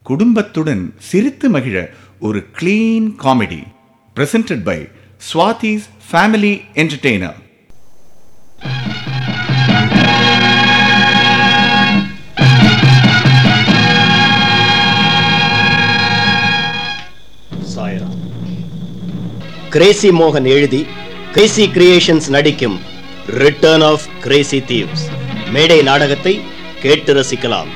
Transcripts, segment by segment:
குடும்பத்துடன் சிரித்து மகிழ ஒரு clean comedy presented by Swathi's family entertainer Sairam crazy மோகன் எழுதி கிரேசி கிரியேஷன்ஸ் நடிக்கும் ரிட்டர்ன் ஆஃப் கிரேசி தீவ்ஸ் மேடை நாடகத்தை கேட்டு ரசிக்கலாம்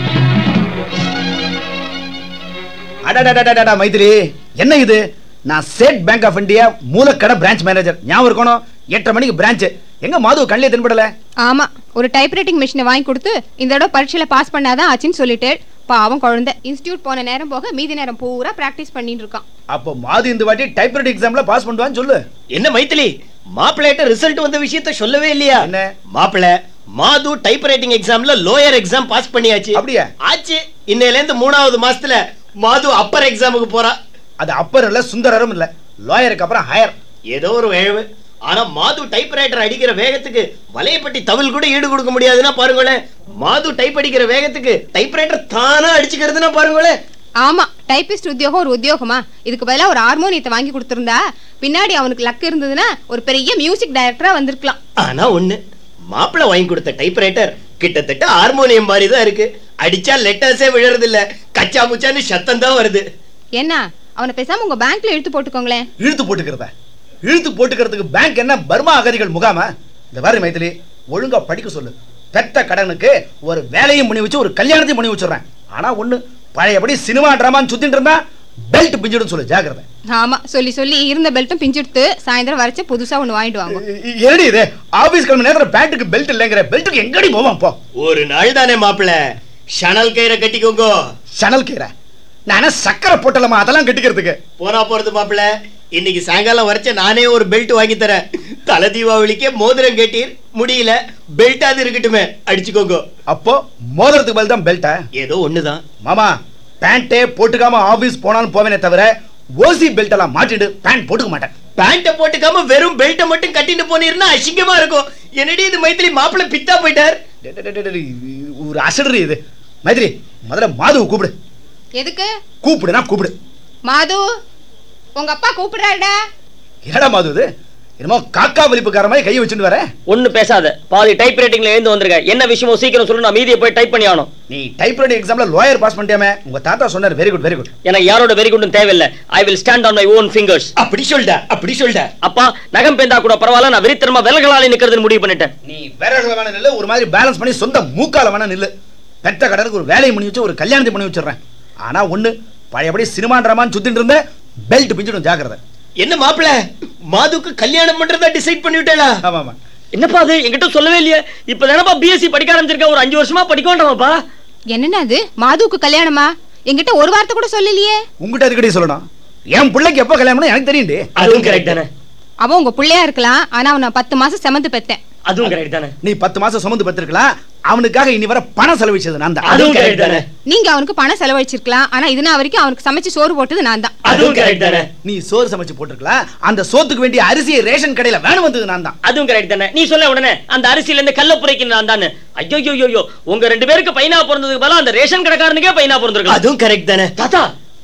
அடடடடடா மைதிலி என்ன இது நான் state bank of India Moolakadai branch manager ஞாபகம் இருக்கணும் எட்டரை மணிக்கு பிரான்ச் எங்க மாது கண்ணிலே தென்படல ஆமா ஒரு டைப்ரைட்டிங் மிஷினை வாங்கி கொடுத்து இந்த தடவை பரீட்சையில பாஸ் பண்ணாதான் ஆச்சுன்னு சொல்லிட்டு பாவம் குழந்தை இன்ஸ்டியூட் போன நேரம் போக மீதி நேரம் பூரா பிராக்டிஸ் பண்ணிட்டு இருக்கான் அப்போ மாது இந்த வாட்டி டைப்ரைட்டிங் எக்ஸாம்ல பாஸ் பண்ணுவான்னு சொல்லு என்ன மைத்திலி மாப்பிள்ளைகிட்ட ரிசல்ட் வந்த விஷயத்த சொல்லவே இல்லையா என்ன? மாப்பிள்ளை மாது டைப் ரைட்டிங் எக்ஸாம்ல லோயர் எக்ஸாம் பாஸ் பண்ணியாச்சு அப்படியா? ஆச்சு இன்னையில இருந்து மூணாவது மாசத்துல மாது அப்பர் எக்ஸாமுக்கு போறா அது அப்பர் இல்ல சுந்தரரும் இல்ல லாயருக்கு அப்புறம் ஹையர் ஏதோ ஒரு வேழ்வு ஆனா மாது டைப் ரைட்டர் அடிக்கிற வேகத்துக்கு வலையப்பட்டி தவில் கூட ஈடு கொடுக்க முடியாதுன்னா பாருங்களேன் மாது டைப் அடிக்கிற வேகத்துக்கு டைப் ரைட்டர் தானா அடிச்சுக்கிறதுனா பாருங்களேன் ஆமா டைபிஸ்ட் உத்தியோகம் ஒரு உத்தியோகமா இதுக்கு பதிலா ஒரு ஹார்மோனியத்தை வாங்கி கொடுத்திருந்தா பின்னாடி அவனுக்கு லக் இருந்ததுன்னா ஒரு பெரிய மியூசிக் டைரக்டரா வந்திருக்கலாம் ஆனா ஒண்ணு மாப்பிள்ளை வாங்கி கொடுத்த டைப் ரைட்டர் கிட்டத்தட்ட ஹார்மோனியம் மாதிரி தான் இருக்கு அடிச்சா லெட்டர்ஸே விழறது இல்ல கச்சா முச்சான்னு சத்தம் தான் வருது என்ன அவனை பேசாம உங்க பேங்க்ல இழுத்து போட்டுக்கோங்களேன் இழுத்து போட்டுக்கிறத இழுத்து போட்டுக்கிறதுக்கு பேங்க் என்ன பர்மா அகதிகள் முகாமா இந்த பாரு மைதிலி ஒழுங்கா படிக்க சொல்லு பெத்த கடனுக்கு ஒரு வேலையும் பண்ணி வச்சு ஒரு கல்யாணத்தையும் பண்ணி வச்சிடுறேன் ஆனா ஒண்ணு பழையபடி சினிமா டிராமான்னு சுத்திட்டு இருந்தா பெல்ட் பிஞ்சிடும் சொல்லு ஜாக்கிரதை ஆமா சொல்லி சொல்லி இருந்த பெல்ட்டும் பிஞ்சிடுத்து சாயந்தரம் வரைச்சு புதுசா ஒண்ணு வாங்கிட்டு வாங்க இ- என்னடி இது ஆபீஸ் கிளம்பி நேரத்துல பேண்ட்டுக்கு பெல்ட் இல்லைங்கிற பெல்ட்டுக்கு எங்கடி போவான் போ ஒரு நாள் தானே மாப்பிள்ளை ஷனல் கயிறை கட்டிக்கோங்க சணல் கீரை நானே சக்கரை போட்டலமா அதெல்லாம் கட்டிக்கிறதுக்கு போனா போறது மாப்பிள்ளை இன்னைக்கு சாயங்காலம் வரைச்ச நானே ஒரு பெல்ட் வாங்கி தரேன் தலை தீபாவளிக்கே மோதிரம் கேட்டீர் முடியல பெல்ட்டாவது இருக்கட்டுமே அடிச்சுக்கோங்க அப்போ மோதிரத்துக்கு பதில் தான் பெல்ட்டா ஏதோ ஒண்ணுதான் மாமா பேண்ட்டே போட்டுக்காம ஆபீஸ் போனாலும் போவேனே தவிர ஓசி பெல்ட் எல்லாம் மாட்டிட்டு பேண்ட் போட்டுக்க மாட்டேன் பேண்ட போட்டுக்காம வெறும் பெல்ட்டை மட்டும் கட்டிட்டு போனீர்னா அசிங்கமா இருக்கும் என்னடி இது மைத்திலி மாப்பிள்ளை பித்தா போயிட்டார் டே, டே, டே, டே, டே, ஒரு அசடு இது மைத்ரி முதல்ல மாதுவை கூப்பிடு எதுக்கு கூப்பிடுனா கூப்பிடு மாது உங்க அப்பா கூப்பிடுறாருடா என்னடா மாது இது என்னமோ காக்கா வலிப்புக்கார மாதிரி கையை வச்சுட்டு வர ஒண்ணு பேசாத பாதி டைப் ரைட்டிங்ல எழுந்து வந்திருக்க என்ன விஷயமோ சீக்கிரம் சொல்லு நான் மீதியை போய் டைப் பண்ணி ஆகணும் நீ டைப்ரைட்டிங் எக்ஸாம்ல லாயர் பாஸ் பண்ணிட்டியாமே உங்க தாத்தா சொன்னார் வெரி குட் வெரி குட் எனக்கு யாரோட வெரி குட்டும் தேவையில்லை I will stand on my own fingers அப்படி சொல்டா அப்படி சொல்டா அப்பா நகம் பேந்தா கூட பரவாயில்ல நான் வெறித்தனமா விலகலாலே நிக்கிறதுன்னு முடிவு பண்ணிட்டேன் நீ விரல்ல வேணா நில்லு ஒரு மாதிரி பேலன்ஸ் பண்ணி சொந்த மூக்கால வேணா நில்லு பெத்த கடனுக்கு ஒரு வேலையை பண்ணி வச்சு ஒரு கல்யாணத்தை பண்ணி வச்சிடுறேன் ஆனா ஒண்ணு பழையபடி சினிமா டிராமான்னு சுத்திட்டு இருந்த பெல்ட் பிஞ்சிடும் ஜாக்கிரதை என்ன மாப்பிள்ளை மாதுக்கு கல்யாணம் பண்றதா டிசைட் பண்ணிவிட்டேளா ஆமா ஆமா என்னப்பா அது என்கிட்ட சொல்லவே இல்லையே இப்ப தானப்பா பிஎஸ்சி படிக்க ஆரம்பிச்சிருக்க ஒரு அஞ்சு வருஷமா படிக்க வேண்டாமாப்பா என்னன்னா அது மாதுவுக்கு கல்யாணமா என்கிட்ட ஒரு வார்த்தை கூட சொல்லலையே உங்ககிட்ட அதுக்கடி சொல்லணும் என் பிள்ளைக்கு எப்போ கல்யாணம் பண்ணணும் எனக்கு தெரியும்டி அதுவும் கரெக்ட் தானே அவன் உங்க பிள்ளையா இருக்கலாம் ஆனா அவனை பத்து மாசம் செமந்து பெத்தேன் அதுவும் கரெக்ட் தானே நீ பத்து மாசம் சுமந்து பெற்றிருக்கலாம் அவனுக்காக இனி வர பணம் செலவிச்சது நான் தான் அதுவும் கரெக்ட் தானே நீங்க அவனுக்கு பணம் செலவழிச்சிருக்கலாம் ஆனா இது நாள் வரைக்கும் அவனுக்கு சமைச்சு சோறு போட்டது நான் தான் அதுவும் கரெக்ட் தானே நீ சோறு சமைச்சு போட்டிருக்கலாம் அந்த சோத்துக்கு வேண்டிய அரிசியை ரேஷன் கடையில வேணும் வந்தது நான் தான் அதுவும் கரெக்ட் தானே நீ சொல்ல உடனே அந்த அரிசியில இருந்து கல்ல புரைக்கு நான் தானே ஐயோ ஐயோ ஐயோ உங்க ரெண்டு பேருக்கு பையனா பிறந்ததுக்கு பதிலா அந்த ரேஷன் கடைக்காரனுக்கே பையனா பிறந்திருக்கலாம் அதுவும் கரெக்ட் தானே தாத்தா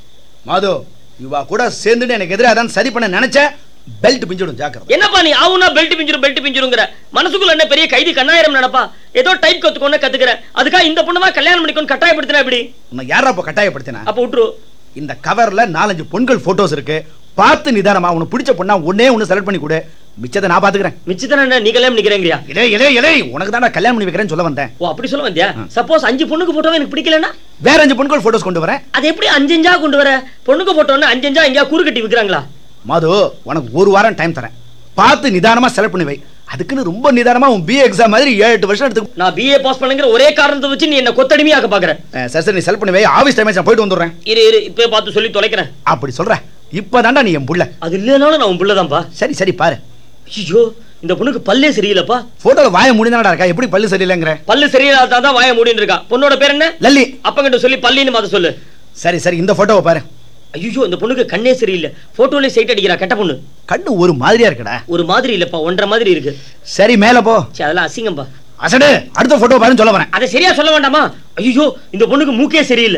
மாதோ இவா கூட சேர்ந்துட்டு எனக்கு எதிராக தான் சரி பண்ண நினைச்ச பெல்ட் பிஞ்சிடும் ஜாக்கிரதை என்னப்பா நீ ஆவுனா பெல்ட் பிஞ்சிரும் பெல்ட் பிஞ்சிருங்கிற மனசுக்குள்ள என்ன பெரிய கைதி கண்ணாயிரம் நினைப்பா ஏதோ டைப் கத்துக்கொண்டு கத்துக்கிறேன் அதுக்காக இந்த பொண்ணு தான் கல்யாணம் பண்ணிக்கொண்டு கட்டாயப்படுத்தினா எப்படி உன்னை யாரா அப்ப கட்டாயப்படுத்தினா அப்ப விட்டுரு இந்த கவர்ல நாலஞ்சு பொண்கள் போட்டோஸ் இருக்கு பார்த்து நிதானமா உனக்கு பிடிச்ச பொண்ணா ஒன்னே ஒன்னு செலக்ட் பண்ணி கொடு மிச்சத்தை நான் பாத்துக்கிறேன் மிச்சத்தான என்ன நீ கல்யாணம் பண்ணிக்கிறேங்கிறியா இலே இலே இலே உனக்கு தான் கல்யாணம் பண்ணி வைக்கிறேன்னு சொல்ல வந்தேன் ஓ அப்படி சொல்ல வந்தியா சப்போஸ் அஞ்சு பொண்ணுக்கு போட்டோ எனக்கு பிடிக்கலன்னா வேற அஞ்சு பொண்கள் போட்டோஸ் கொண்டு வரேன் அது எப்படி அஞ்சு அஞ்சா கொண்டு வர பொண்ணுக்கு போட்டோன்னு அஞ்சு அஞ்சா எங்கேயா கூறு கட்டி விக்கிறாங்களா மாது உனக்கு ஒரு வாரம் டைம் தரேன் பார்த்து நிதானமா செலக்ட் பண்ணி வை அதுக்குன்னு ரொம்ப நிதானமா உன் பிஏ எக்ஸாம் மாதிரி ஏழு எட்டு வருஷம் எடுத்து நான் பிஏ பாஸ் பண்ணுங்கிற ஒரே காரணத்தை வச்சு நீ என்ன கொத்தடிமையாக்க பாக்குற அஹ் சரி சரி நீ செலக்ட் பண்ணி வை ஆஃபீஸ் டைம் நான் போயிட்டு வந்துடுறேன் இரு இரு இப்பவே பார்த்து சொல்லி தொலைக்கிறேன் அப்படி சொல்ற இப்பதான்டா நீ என் புள்ள அது இல்லைனாலும் நான் உன் புள்ளதான்ப்பா சரி சரி பாரு ஐயோ இந்த பொண்ணுக்கு பல்லே சரியில்லைப்பா போட்டோல வாய முடிந்தாடா இருக்கா எப்படி பல்லு சரியில்லைங்கிற பல்லு சரியில்லாதான் தான் வாய மூடின்னு இருக்கா பொண்ணோட பேர் என்ன லல்லி அப்பங்கிட்ட சொல்லி பல்லின்னு மாத்த சொல்லு சரி சரி இந்த போட்டோவை பாரு ஐயோ இந்த பொண்ணுக்கு கண்ணே சரியில்லை போட்டோல சைட் அடிக்கிறா கெட்ட பொண்ணு கண்ணு ஒரு மாதிரியா இருக்குடா ஒரு மாதிரி இல்லப்பா ஒன்றரை மாதிரி இருக்கு சரி மேல போ சே அதெல்லாம் அசிங்கம்பா அசடு அடுத்த போட்டோ பாருன்னு சொல்ல வரேன் அதை சரியா சொல்ல வேண்டாமா ஐயோ இந்த பொண்ணுக்கு மூக்கே சரியில்லை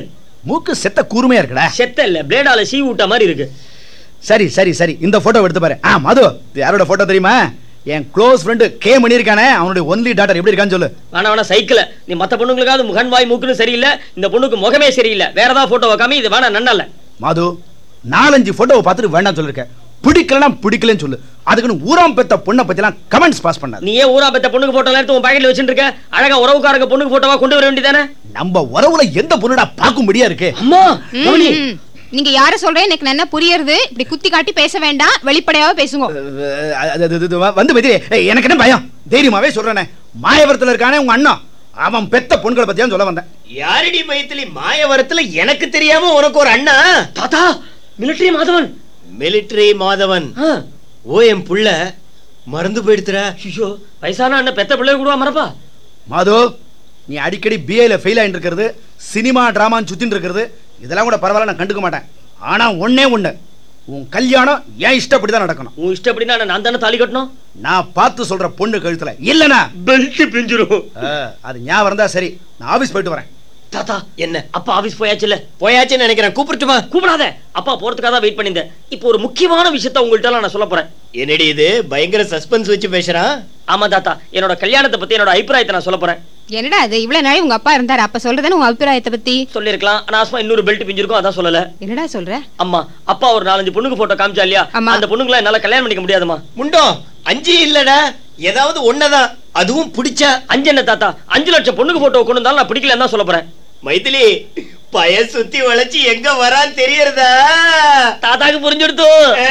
மூக்கு செத்த கூர்மையா இருக்குடா செத்த இல்ல பிளேடால சீ விட்ட மாதிரி இருக்கு சரி சரி சரி இந்த போட்டோ எடுத்து பாரு ஆ மது இது யாரோட போட்டோ தெரியுமா என் க்ளோஸ் ஃப்ரெண்டு கே மணி இருக்கானே அவனுடைய ஒன்லி டாட்டர் எப்படி இருக்கான்னு சொல்லு வேணா வேணா சைக்கிள் நீ மத்த பொண்ணுங்களுக்காவது முகன் வாய் மூக்குன்னு சரியில்லை இந்த பொண்ணுக்கு முகமே சரியில்லை வேற ஏதாவது போட்டோ வைக்காம இது வேணா நன்னல மது நாலஞ்சு போட்டோவை பார்த்துட்டு வேண்டாம் சொல்லிருக்கேன் பிடிக்கலனா பிடிக்கலன்னு சொல்லு அதுக்குன்னு ஊராம் பெத்த பொண்ணை பத்திலாம் கமெண்ட்ஸ் பாஸ் பண்ணாது நீ ஏன் ஊரா பெத்த பொண்ணுக்கு போட்டோ எடுத்து உன் பாக்கெட்ல வச்சுட்டு இருக்க அழகா உறவுக்காரங்க பொண்ணுக்கு போட்டோவா கொண்டு வர வேண்டியதானே நம்ம உறவுல எந்த பொண்ணுடா பார்க்கும்படியா இருக்கு அம்மா கவனி ம். நீங்க யார சொல்றேன் எனக்கு நல்லா புரியறது இப்படி குத்தி காட்டி பேச வேண்டாம் வெளிப்படையாவே பேசுங்க அஹ் அது- அது- அது வ- வந்து மெதிரி எனக்கு என்ன பயம் தைரியமாவே சொல்றேனே மாயவரத்துல இருக்கானே உங்க அண்ணன் அவன் பெத்த பொண்களை பத்தியா சொல்ல வந்தேன் யாரடி மைத்திலி மாயவரத்துல எனக்கு தெரியாம உனக்கு ஒரு அண்ணா தாத்தா மிலிட்டரி மாதவன் மிலிட்டரி மாதவன் ஆ. ஓ என் புள்ள மறந்து போயிடுத்துற ஐயோ வயசான அண்ணன் பெத்த பிள்ளை கூட மறப்பா மாது நீ அடிக்கடி பிஏல ஃபெயில் ஆயிட்டு இருக்கிறது சினிமா டிராமான்னு சுத்தின்னு இருக்கிறது இதெல்லாம் கூட பரவாயில்ல நான் கண்டுக்க மாட்டேன் ஆனா ஒண்ணே ஒண்ணு உன் கல்யாணம் என் இஷ்டப்படி தான் நடக்கணும் உன் இஷ்டப்படினா நான் தானே தாலி கட்டணும் நான் பார்த்து சொல்ற பொண்ணு கழுத்துல இல்லனா பெல்ட் பிஞ்சிரும் அது ஞாபகம் இருந்தா சரி நான் ஆபீஸ் போயிட்டு வரேன் தாத்தா என்ன அப்பா ஆபீஸ் போயாச்சுல்ல போயாச்சுன்னு நினைக்கிறேன் கூப்பிட்டுமா கூப்பிடாத அப்பா போறதுக்காக தான் வெயிட் பண்ணியிருந்தேன் இப்போ ஒரு முக்கியமான விஷயத்த உங்கள்ட்ட நான் சொல்ல போறேன் என்னடி இது பயங்கர சஸ்பென்ஸ் வச்சு பேசுறான் ஆமா தாத்தா என்னோட கல்யாணத்தை பத்தி என்னோட அபிப்பிராயத்தை நான் சொல்ல போறேன் என்னடா இது இவ்வளவு நாள் உங்க அப்பா இருந்தாரு அப்ப சொல்றதானே உங்க அபிப்பிராயத்தை பத்தி சொல்லிருக்கலாம் அனாவசமா இன்னொரு பெல்ட் பிஞ்சிருக்கும் அதான் சொல்லல என்னடா சொல்ற அம்மா அப்பா ஒரு நாலஞ்சு பொண்ணுக்கு போட்டோ காமிச்சா இல்லையா ஆமா. அந்த பொண்ணுங்களை என்னால கல்யாணம் பண்ணிக்க முடியாதுமா முண்டோ அஞ்சு இல்லடா ஏதாவது ஒன்னதான் அதுவும் பிடிச்சா அஞ்சு என்ன தாத்தா அஞ்சு லட்சம் பொண்ணுக்கு போட்டோ கொண்டு வந்தாலும் நான் பிடிக்கலன்னு தான் சொல்ல போறேன் மைதிலி பய சுத்தி வளைச்சு எங்க வரான்னு தெரியறதா தாத்தாக்கு புரிஞ்சுடுத்து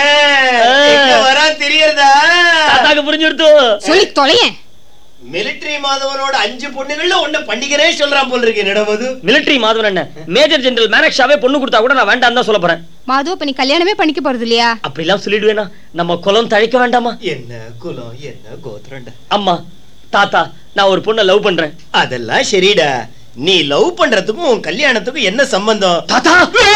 எங்க வரான்னு தெரியறதா தாத்தாக்கு புரிஞ்சுடுத்து சொல்லி தொலையேன் மிலிட்டரி மாதவனோட அஞ்சு பொண்ணுகள்ல ஒண்ணு பண்ணிக்கிறேன் சொல்றான் போல இருக்கு என்னடா மது மிலிட்டரி மாதவன் என்ன மேஜர் ஜெனரல் மேனக்ஷாவே பொண்ணு கொடுத்தா கூட நான் வேண்டாம் தான் சொல்ல போறேன் மாது அப்ப நீ கல்யாணமே பண்ணிக்க போறது இல்லையா அப்படிலாம் சொல்லிடுவேனா நம்ம குலம் தழைக்க வேண்டாமா என்ன குலம் என்ன கோத்திரம்டா அம்மா தாத்தா நான் ஒரு பொண்ணை லவ் பண்றேன் அதெல்லாம் சரிடா நீ லவ் பண்றதுக்கும் உன் கல்யாணத்துக்கும் என்ன சம்பந்தம் தாத்தா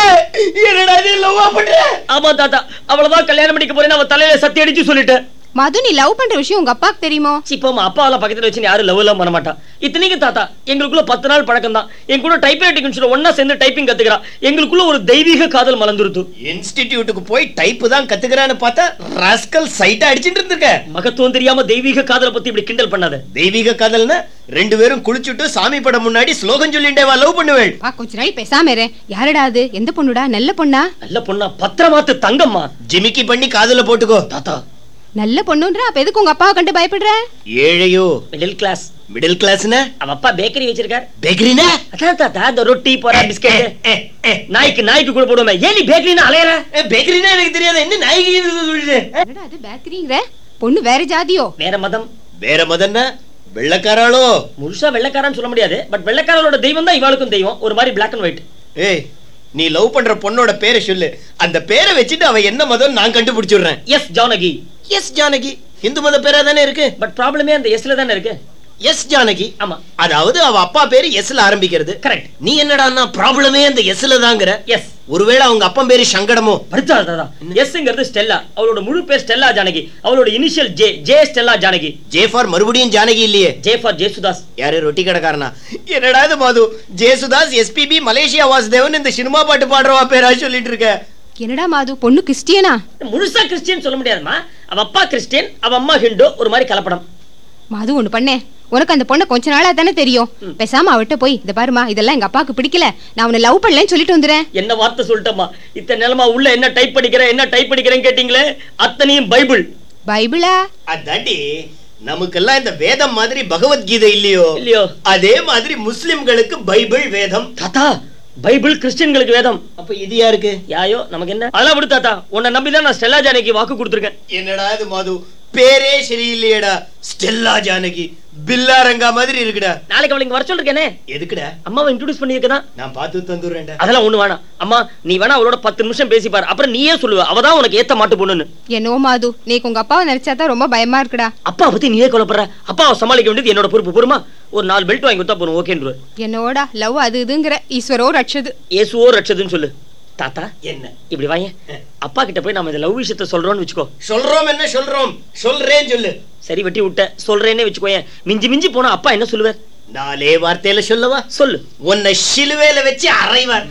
என்னடா இது லவ் பண்ற ஆமா தாத்தா அவ்வளவுதான் கல்யாணம் பண்ணிக்க போறேன்னு அவ தலையில சத்தி அடிச்சு சொல்லிட்டேன் மது நீ லவ் பண்ற விஷயம் உங்க அப்பாக்கு தெரியுமோ இப்போ அப்பாவெல்லாம் பக்கத்துல வச்சு யாரும் லவ் எல்லாம் பண்ண மாட்டா இத்தனைக்கும் தாத்தா எங்களுக்குள்ள பத்து நாள் பழக்கம் தான் என் கூட டைப் ரைட்டிங் ஒன்னா சேர்ந்து டைப்பிங் கத்துக்கிறா எங்களுக்குள்ள ஒரு தெய்வீக காதல் மலர்ந்துருத்து இன்ஸ்டிடியூட்டுக்கு போய் டைப் தான் கத்துக்கிறான்னு பார்த்தா ராஸ்கல் சைட்டா அடிச்சிட்டு இருந்திருக்க மகத்துவம் தெரியாம தெய்வீக காதலை பத்தி இப்படி கிண்டல் பண்ணாத தெய்வீக காதல்னா ரெண்டு பேரும் குளிச்சுட்டு சாமி படம் முன்னாடி ஸ்லோகம் சொல்லிண்டே வா லவ் பண்ணுவேன் பா கொஞ்ச நாள் பேசாம இரு யாருடா அது எந்த பொண்ணுடா நல்ல பொண்ணா நல்ல பொண்ணா பத்திரமாத்து தங்கம்மா ஜிமிக்கி பண்ணி காதுல போட்டுக்கோ தாத்தா நல்ல பொண்ணுன்றா அப்ப எதுக்கு உங்க அப்பாவை கண்டு பயப்படுற ஏழையோ மிடில் கிளாஸ் மிடில் கிளாஸ்னா அவ அப்பா பேக்கரி வச்சிருக்கார் பேக்கரினா அதான் தாத்தா இந்த ரொட்டி போறா பிஸ்கெட் நாய்க்கு நாய்க்கு கூட போடுவோமே ஏன் நீ பேக்கரின்னு அலையற பேக்கரினா எனக்கு தெரியாது என்ன நாய்க்கு சொல்லுது என்னடா அது பேக்கரிங்கிற பொண்ணு வேற ஜாதியோ வேற மதம் வேற மதன்னா வெள்ளக்காராளோ முழுசா வெள்ளைக்காரன்னு சொல்ல முடியாது பட் வெள்ளைக்காரனோட தெய்வம் தான் இவாளுக்கும் தெய்வம் ஒரு மாதிரி பிளாக் அண்ட் ஒயிட் ஏய் நீ லவ் பண்ற பொண்ணோட பேரை சொல்லு அந்த பேரை வச்சுட்டு அவ என்ன மதம் நான் கண்டுபிடிச்சிடுறேன் எஸ் ஜானகி எஸ் ஜானகி இந்து மத பேரா தானே இருக்கு பட் ப்ராப்ளமே அந்த எஸ்ல தானே இருக்கு எஸ் ஜானகி ஆமா அதாவது அவ அப்பா பேரு எஸ்ல ஆரம்பிக்கிறது கரெக்ட் நீ என்னடான்னா ப்ராப்ளமே அந்த எஸ்ல தாங்கிற எஸ் ஒருவேளை அவங்க அப்பன் பேரு சங்கடமோ படுத்தாள் தாதா எஸ்ங்கிறது ஸ்டெல்லா அவளோட முழு பேர் ஸ்டெல்லா ஜானகி அவளோட initial J J Stella Janaki J for மறுபடியும் ஜானகி இல்லையே ஜே ஃபார் ஜேசுதாஸ் யாரு ரொட்டி கடைக்காரனா என்னடா இது மாது ஜேசுதாஸ் எஸ்பிபி மலேசியா வாசுதேவன் இந்த சினிமா பாட்டு பாடுறவா பேரா சொல்லிட்டு இருக்க என்னடா மாது பொண்ணு கிறிஸ்டியனா முழுசா கிறிஸ்டியன் சொல்ல முடியாதுமா அவ அப்பா கிறிஸ்டியன் அவ அம்மா ஹிந்து ஒரு மாதிரி கலப்படம் மாது ஒண்ணு பண்ணேன் உனக்கு அந்த பொண்ணை கொஞ்ச நாளா தானே தெரியும் பேசாம அவட்ட போய் இந்த பாருமா இதெல்லாம் எங்க அப்பாவுக்கு பிடிக்கல நான் அவனை லவ் பண்ணலன்னு சொல்லிட்டு வந்துடுறேன் என்ன வார்த்தை சொல்லிட்டம்மா இத்தனை நிலமா உள்ள என்ன டைப் படிக்கிறேன் என்ன டைப் படிக்கிறேன்னு கேட்டீங்களே அத்தனையும் பைபிள் பைபிளா அதாண்டி நமக்கெல்லாம் இந்த வேதம் மாதிரி பகவத்கீதை இல்லையோ இல்லையோ அதே மாதிரி முஸ்லிம்களுக்கு பைபிள் வேதம் தாத்தா பைபிள் கிறிஸ்டியன்களுக்கு வேதம் அப்ப இது யாருக்கு யாயோ நமக்கு என்ன அதெல்லாம் விடு தாத்தா உன்னை நம்பி தான் நான் ஸ்டெல்லா ஜானகி வாக்கு கொடுத்துருக்கேன் என்னடா இது மாது பேரே சரியில்லையேடா ஸ்டெல்லா ஜானகி பில்லா ரங்கா மாதிரி இருக்குடா நாளைக்கு அவளுக்கு வர சொல்லிருக்கேனே எதுக்குடா அம்மாவை இன்ட்ரோடியூஸ் பண்ணியிருக்கதான் நான் பார்த்து தந்துடுறேன்டா அதெல்லாம் ஒண்ணு வேணாம் அம்மா நீ வேணா அவளோட பத்து நிமிஷம் பேசி பாரு அப்புறம் நீயே சொல்லுவ அவதான் உனக்கு ஏத்த மாட்டு பொண்ணுன்னு என்னோ மாது நீக்கு உங்க அப்பாவை நினைச்சாதான் ரொம்ப பயமா இருக்குடா அப்பா பத்தி நீயே கொல்லப்படுற அப்பாவை சமாளிக்க வேண்டியது என்னோட பொறுப்பு பொறுமா ஒரு நாலு பெல்ட் வாங்கி கொடுத்தா போறோம் ஓகேன்ற என்னோடா லவ் அது இதுங்கிற ஈஸ்வரோ ரட்சது ஏசுவோ ரட்சதுன்னு சொல்லு தாத்தா என்ன இப்படி வாங்க அப்பா கிட்ட போய் நம்ம இந்த லவ் விஷயத்த சொல்றோம்னு வச்சுக்கோ சொல்றோம் என்ன சொல்றோம் சொல்றேன் சொல்லு சரி வெட்டி விட்ட சொல்றேன்னே வச்சுக்கோயேன் மிஞ்சி மிஞ்சி போனா அப்பா என்ன சொல்லுவார் நாலே வார்த்தையில சொல்லவா சொல்லு உன்னை சிலுவையில வச்சு அறைவார்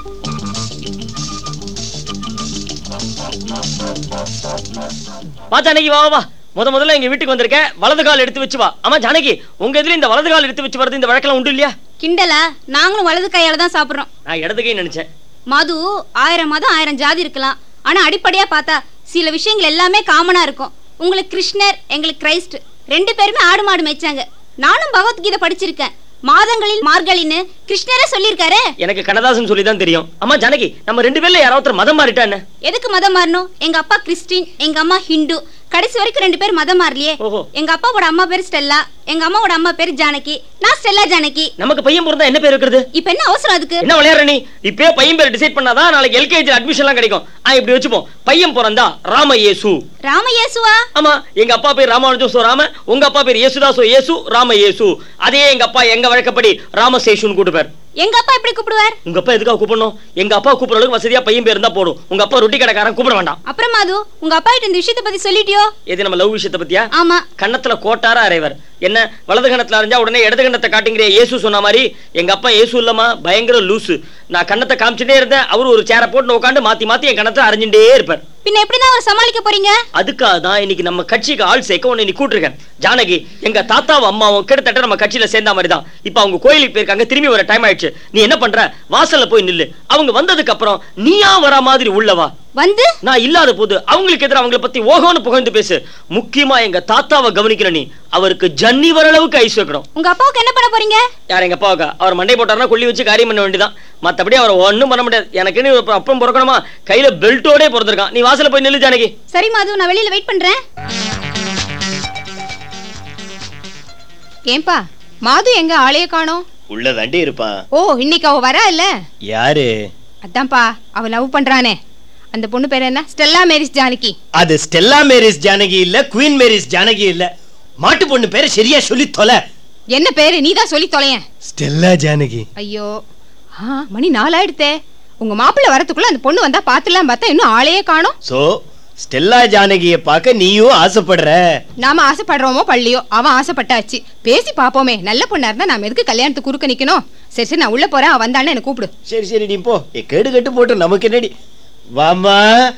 வா ஜானகி வா வா, வா முத முதல்ல எங்க வீட்டுக்கு வந்திருக்க வலது கால் எடுத்து வச்சு வா ஆமா ஜானகி உங்க இதுல இந்த வலது கால் எடுத்து வச்சு வரது இந்த வழக்கெல்லாம் உண்டு இல்லையா கிண்டலா நாங்களும் வலது கையால தான் சாப்பிடுறோம் நான் இடது கை நினைச்சேன் மது ஆயிரம் மதம் ஆயிரம் ஜாதி இருக்கலாம் ஆனா அடிப்படையா பார்த்தா சில விஷயங்கள் எல்லாமே காமனா இருக்கும் உங்களுக்கு கிருஷ்ணர் எங்களுக்கு கிரைஸ்ட் ரெண்டு பேருமே ஆடு மாடு மேய்ச்சாங்க நானும் பகவத்கீதை படிச்சிருக்கேன் மாதங்களில் மார்கழின்னு கிருஷ்ணரே சொல்லியிருக்காரு எனக்கு கண்ணதாசன் சொல்லி தான் தெரியும் அம்மா ஜானகி நம்ம ரெண்டு பேர்ல யாராவது ஒருத்தர் மதம் மாறிட்டா என்ன எதுக்கு மதம் மாறணும் எங்க அப்பா கிறிஸ்டின் எங்க அம்மா ஹிந்து கடைசி வரைக்கும் ரெண்டு பேர் மதம் மாறலையே ஓஹோ. எங்க அப்பாவோட அம்மா பேர் ஸ்டெல்லா எங்க அம்மாவோட அம்மா பேர் ஜானகி நான் ஸ்டெல்லா ஜானகி நமக்கு பையன் பிறந்தா என்ன பேர் வைக்கிறது இப்ப என்ன அவசரம் அதுக்கு என்ன விளையாடுற நீ இப்பயே பையன் பேர் டிசைட் பண்ணாதான் நாளைக்கு எல்கேஜி அட்மிஷன்லாம் கிடைக்கும் ஆ இப்படி வச்சுப்போம் பையன் பிறந்தா ராம இயேசு ராம இயேசுவா ஆமா எங்க அப்பா பேர் ராமானுஜம் சோ ராம உங்க அப்பா பேர் இயேசுதாசோ இயேசு ராம இயேசு அதே எங்க அப்பா எங்க வழக்கப்படி ராமசேஷுன்னு கூட்டு பேர் எங்க அப்பா எப்படி கூப்பிடுவார் உங்க அப்பா எதுக்காக கூப்பிடணும் எங்க அப்பா கூப்பிடுற அளவுக்கு வசதியா பையன் பேர் இருந்தா போதும் உங்க அப்பா ரொட்டி கடைக்காரன் கூப்பிட வேண்டாம் அப்புறம் மாது உங்க அப்பா கிட்ட இந்த விஷயத்தை பத்தி சொல்லிட்டியோ எது நம்ம லவ் விஷயத்தை பத்தியா ஆமா கன்னத்துல கோட்டாரா அறைவர் என்ன வலது கணத்துல அரைஞ்சா உடனே இடது கண்ணத்தை காட்டுங்கிற இயேசு சொன்ன மாதிரி எங்க அப்பா இயேசு இல்லம்மா பயங்கர லூசு நான் கண்ணத்தை காமிச்சுட்டே இருந்தேன் அவர் ஒரு சேரை போட்டு உட்காந்து மாத்தி மாத்தி என் கணத்தை அரைஞ்சுட்டே இருப்பார் பின்ன எப்படிதான் அவரை சமாளிக்க போறீங்க அதுக்காக தான் இன்னைக்கு நம்ம கட்சிக்கு ஆள் சேர்க்க உன்னை நீ கூட்டிருக்கேன் ஜானகி எங்க தாத்தாவும் அம்மாவும் கிட்டத்தட்ட நம்ம கட்சியில சேர்ந்த மாதிரி தான் இப்ப அவங்க கோயிலுக்கு போயிருக்காங்க திரும்பி வர டைம் ஆயிடுச்சு நீ என்ன பண்ற வாசல்ல போய் நில்லு அவங்க வந்ததுக்கு அப்புறம் நீயா வர மாதிரி உள்ளவா வந்து நான் இல்லாத போது அவங்களுக்கு எதிராக அவங்கள பத்தி ஓகோன்னு புகழ்ந்து பேசு முக்கியமா எங்க தாத்தாவை கவனிக்கிற நீ அவருக்கு ஜன்னி வர அளவுக்கு ஐஸ் வைக்கணும் உங்க அப்பாவுக்கு என்ன பண்ண போறீங்க யார் எங்க அப்பாவுக்கா அவர் மண்டை போட்டாருன்னா கொள்ளி வச்சு காரியம் பண்ண வேண்டியதான் மத்தபடி அவர் ஒண்ணும் பண்ண முடியாது எனக்குன்னு ஒரு அப்பம் பிறக்கணுமா கையில பெல்ட்டோடே பிறந்திருக்கான் நீ வாசல்ல போய் நில்லு ஜானகி சரி மாது நான் வெளியில வெயிட் பண்றேன் ஏன்பா மாது எங்க ஆளைய காணோம் உள்ள தாண்டி இருப்பான் ஓ இன்னைக்கு அவ வரா இல்ல யாரு அதான்ப்பா அவ லவ் பண்றானே அந்த பொண்ணு பேர் என்ன ஸ்டெல்லா மேரிஸ் ஜானகி அது ஸ்டெல்லா மேரிஸ் ஜானகி இல்ல குயின் மேரிஸ் ஜானகி இல்ல மாட்டு பொண்ணு பேரை சரியா சொல்லி தொலை என்ன பேரு நீ தான் சொல்லி தொலையேன் ஸ்டெல்லா ஜானகி ஐயோ ஆ மணி நாலாயிடுத்தே உங்க மாப்பிள்ளை வரதுக்குள்ள அந்த பொண்ணு வந்தா பாத்துலாம் பார்த்தா இன்னும் ஆளையே காணோம் சோ ஸ்டெல்லா ஜானகிய பார்க்க நீயும் ஆசைப்படுற நாம ஆசைப்படுறோமோ பள்ளியோ அவன் ஆசைப்பட்டாச்சு பேசி பாப்போமே நல்ல பொண்ணா இருந்தா நாம எதுக்கு கல்யாணத்துக்கு குறுக்க நிக்கணும் சரி சரி நான் உள்ள போறேன் அவன் வந்தானே என்ன கூப்பிடு சரி சரி நீ போ ஏ, கேடு கட்டு போட்டு நமக்கு என்னடி வாமா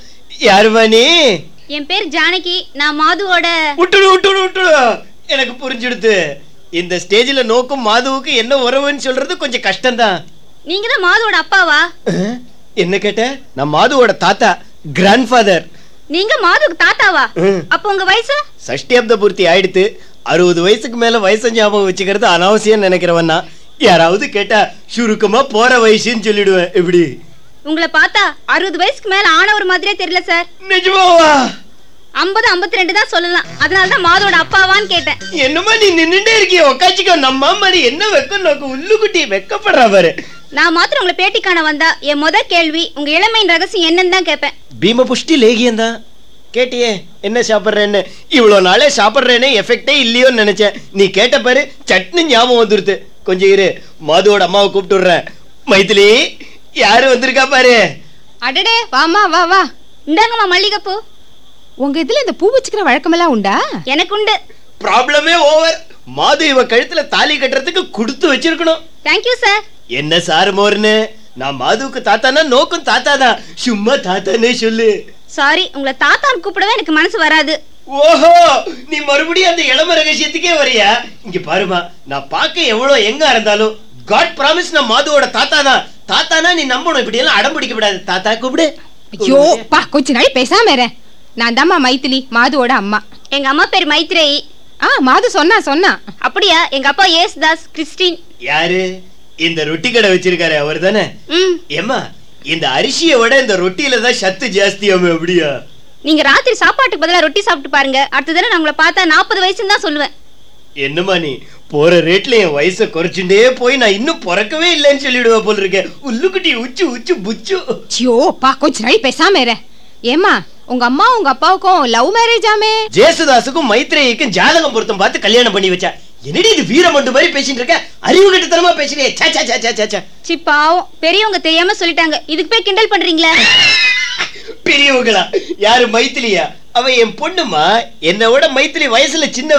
யாருமா நீ என் பேர் ஜானகி நான் மாதுவோட விட்டுடு விட்டுடு விட்டுடு எனக்கு புரிஞ்சுடுது இந்த ஸ்டேஜ்ல நோக்கும் மாதுவுக்கு என்ன உறவுன்னு சொல்றது கொஞ்சம் கஷ்டம்தான் நீங்க தான் மாதுவோட அப்பாவா அஹ், என்ன கேட்ட நான் மாதுவோட தாத்தா கிராண்ட் ஃபாதர் நீங்க மாதுவுக்கு தாத்தாவா ம். அப்ப உங்க வயசு சஷ்டியாப்த பூர்த்தி ஆயிடுத்து அறுபது வயசுக்கு மேல வயசு ஞாபகம் வச்சுக்கிறது அனாவசியம் நினைக்கிறவன் நான் யாராவது கேட்டா சுருக்கமா போற வயசுன்னு சொல்லிடுவேன் எப்படி உங்களை பார்த்தா அறுபது வயசுக்கு மேல ஆனவர் மாதிரியே தெரியல சார் நிஜமாவா ஐம்பது ஐம்பத்தி ரெண்டு தான் சொல்லலாம் அதனால தான் மாதோட அப்பாவான்னு கேட்டேன் என்னமா நீ நின்னுட்டே இருக்கிய உக்காச்சிக்கோ நம்ம மாதிரி என்ன வெக்க நோக்கு உள்ளுக்குட்டி வெக்கப்படுறா பாரு நான் மாத்திரம் உங்களை பேட்டி காண வந்தா என் முத கேள்வி உங்க இளமையின் ரகசியம் என்னன்னு தான் கேட்பேன் பீம புஷ்டி லேகியம் தான் கேட்டியே என்ன சாப்பிட்றேன்னு இவ்வளோ நாளே சாப்பிட்றேனே எஃபெக்டே இல்லையோன்னு நினைச்சேன் நீ கேட்ட பாரு சட்னி ஞாபகம் வந்துருது கொஞ்சம் இரு மாதுவோட அம்மாவை கூப்பிட்டு விடுறேன் மைதிலி யாரு வந்திருக்கா பாரு அடடே வாமா வா வா இந்தாங்கம்மா மல்லிகைப்பூ உங்க இதுல இந்த பூ வச்சுக்கிற வழக்கமெல்லாம் உண்டா எனக்கு உண்டு ப்ராப்ளமே ஓவர் மாது இவ கழுத்துல தாலி கட்டுறதுக்கு கொடுத்து வச்சிருக்கணும் தேங்க்யூ சார் என்ன சாரு மோர்னு நான் மாதுவுக்கு தாத்தானா நோக்கும் தாத்தா தான் சும்மா தாத்தானே சொல்லு சாரி உங்களை தாத்தான்னு கூப்பிடவே எனக்கு மனசு வராது ஓஹோ நீ மறுபடியும் அந்த இளம ரகசியத்துக்கே வரியா இங்க பாருமா நான் பார்க்க எவ்வளவு எங்க இருந்தாலும் காட் ப்ராமிஸ் நான் மாதுவோட தாத்தா தான் தாத்தானா நீ நம்பணும் இப்படி எல்லாம் அடம் பிடிக்க கூடாது தாத்தா கூப்பிடு ஐயோ பா கொஞ்ச நாள் பேசாம இரு நான் தாம்மா மைத்திலி மாதுவோட அம்மா எங்க அம்மா பேர் மைத்ரேயி ஆ மாது சொன்னா சொன்னா அப்படியா எங்க அப்பா ஏசுதாஸ் கிறிஸ்டின் யாரு இந்த ரொட்டி கடை வச்சிருக்காரு அவர் தானே ம் ஏமா இந்த அரிசியை விட இந்த ரொட்டியில தான் சத்து ஜாஸ்தியாமே அப்படியா நீங்க ராத்திரி சாப்பாட்டுக்கு பதிலா ரொட்டி சாப்பிட்டு பாருங்க அடுத்த தடவை நான் உங்களை பார்த்தா நாற்பது வயசுன்னு தான் சொல்லுவேன் என்னம்மா நீ போற ரேட்ல என் வயசை குறைச்சுட்டே போய் நான் இன்னும் பிறக்கவே இல்லைன்னு சொல்லிடுவா போல இருக்கேன் உள்ளுக்குட்டி உச்சு உச்சு புச்சு ஐயோ பா கொஞ்ச நாள் பேசாம இரு ஏமா உங்க அம்மா உங்க அப்பாவுக்கும் லவ் மேரேஜாமே ஜேசுதாஸுக்கும் மைத்ரேயிக்கும் ஜாதகம் பொருத்தம் பார்த்து கல்யாணம் பண்ணி வச்சா என்னடி இது வீரமண்டு மாதிரி பேசிட்டு இருக்க அறிவு கட்டுத்தனமா பேசுறியே சே சே சே சே சே சே சி பாவம் பெரியவங்க தெரியாம சொல்லிட்டாங்க இதுக்கு போய் கிண்டல் பண்றீங்களே பெரியவங்களா யாரு மைத்திலியா அவ என் பொண்ணுமா என்னை விட மைத்திலி வயசுல சின்னவ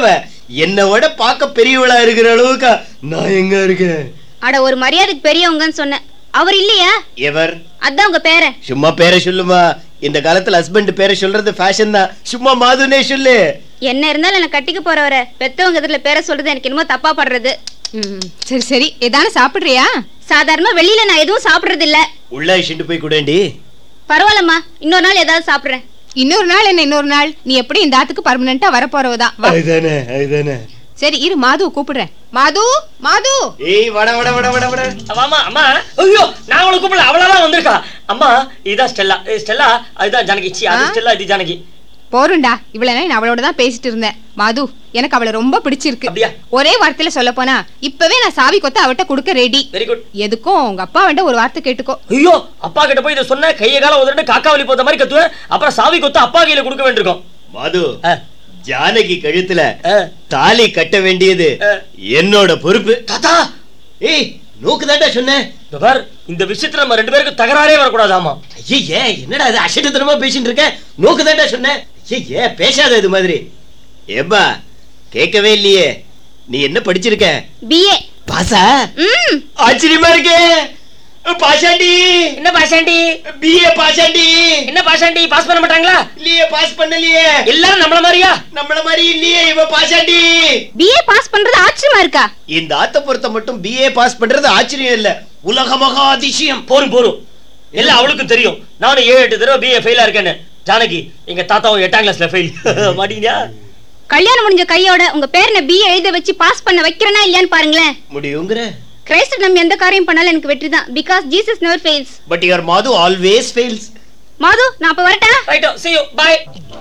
என்னை விட பார்க்க பெரியவளா இருக்கிற அளவுக்கு நான் எங்க இருக்கேன் அட ஒரு மரியாதைக்கு பெரியவங்கன்னு சொன்னேன் அவர் இல்லையா எவர் அதான் உங்க பேரன் சும்மா பேரை சொல்லுமா இந்த காலத்துல ஹஸ்பண்ட் பேரை சொல்றது ஃபேஷன் தான் சும்மா மாதுனே சொல்லு என்ன இருந்தாலும் என்ன கட்டிக்க போறவரை பெத்தவங்க இதுல பேரை சொல்றது எனக்கு என்னமோ தப்பா படுறது ம், சரி சரி ஏதானு சாப்பிடுறியா சாதாரணமா வெளியில நான் எதுவும் சாப்பிடுறது இல்ல உள்ள அழிச்சுட்டு போய் கூடண்டி பரவாயில்லம்மா இன்னொரு நாள் ஏதாவது சாப்பிடுறேன் இன்னொரு நாள் என்ன இன்னொரு நாள் நீ எப்படி இந்த ஆத்துக்கு பர்மனண்டா வரப்போறவதான் வா அதுதானே அதுதானே சரி இரு மாதுவை கூப்பிடுறேன் மாது மாது ஏய் வட வட வட வட வட அம்மா அம்மா ஐயோ நான் அவளை கூப்பிடல அவளாதான் வந்திருக்கா அம்மா இதான் ஸ்டெல்லா ஏய், ஸ்டெல்லா அதுதான் ஜானகி சி அது ஆ? ஸ்டெல்லா இது ஜானகி போருண்டா இவ்வளவு நேரம் நான் அவளோட தான் பேசிட்டு இருந்தேன் மாது எனக்கு அவளை ரொம்ப பிடிச்சிருக்கு அப்படியா? ஒரே வார்த்தையில சொல்ல போனா இப்பவே நான் சாவி கொத்த அவட்ட கொடுக்க ரெடி வெரி குட் எதுக்கும் உங்க அப்பா வேண்ட ஒரு வார்த்தை கேட்டுக்கோ ஐயோ அப்பா கிட்ட போய் இதை சொன்ன கைய கால உதறிட்டு காக்கா வலி போத்த மாதிரி கத்துவேன் அப்புறம் சாவி கொத்து அப்பா கையில கொடுக்க வேண்டியிருக்கும் மது ஆ. ஜானகி கழுத்துல ஆ. தாலி கட்ட வேண்டியது ஆ. என்னோட பொறுப்பு தாத்தா ஏய் நோக்கு தாண்டா சொன்னேன் இதோ பார் இந்த விஷயத்துல நம்ம ரெண்டு பேருக்கு தகராறே வரக்கூடாதாமா ஐயே என்னடா இது அசட்டத்தனமா பேசிட்டு இருக்க நோக்கு தாண்டா சொன்னேன் ஐயே பேசாத இது மாதிரி ஏப்பா கேட்கவே இல்லையே நீ என்ன படிச்சிருக்க பிஏ பாசா ம் ஆச்சரியமா இருக்கே பாஷாண்டி என்ன பாஷாண்டி பிஏ பாஷாண்டி என்ன பாஷாண்டி பாஸ் பண்ண மாட்டாங்களா இல்லையே பாஸ் பண்ணலையே எல்லாரும் நம்மள மாதிரியா நம்மள மாதிரி இல்லையே இவ பாஷாண்டி பிஏ பாஸ் பண்றது ஆச்சரியமா இருக்கா இந்த ஆத்த பொறுத்த மட்டும் பிஏ பாஸ் பண்றது ஆச்சரியம் இல்ல உலக மகா அதிசயம் போரும் போரும் எல்லாம் அவளுக்கும் தெரியும் நானும் ஏழு எட்டு தடவை பிஏ ஃபெயிலா இருக்கேன்னு ஜானகி எங்க தாத்தாவும் எட்டாம் கிளாஸ்ல ஃபெயில் மாட்டீங்களா கல்யாணம் முடிஞ்ச கையோட உங்க பேரனை பிஏ எழுத வச்சு பாஸ் பண்ண வைக்கிறேனா இல்லையான்னு பாருங்களேன் முடியுங்கிற கிரைஸ்ட் நம்ம எந்த காரியம் பண்ணாலும் எனக்கு வெற்றி தான் because Jesus never fails but your Madhu always fails Madhu நான் அப்ப வரட்டா ரைட்டோ see you bye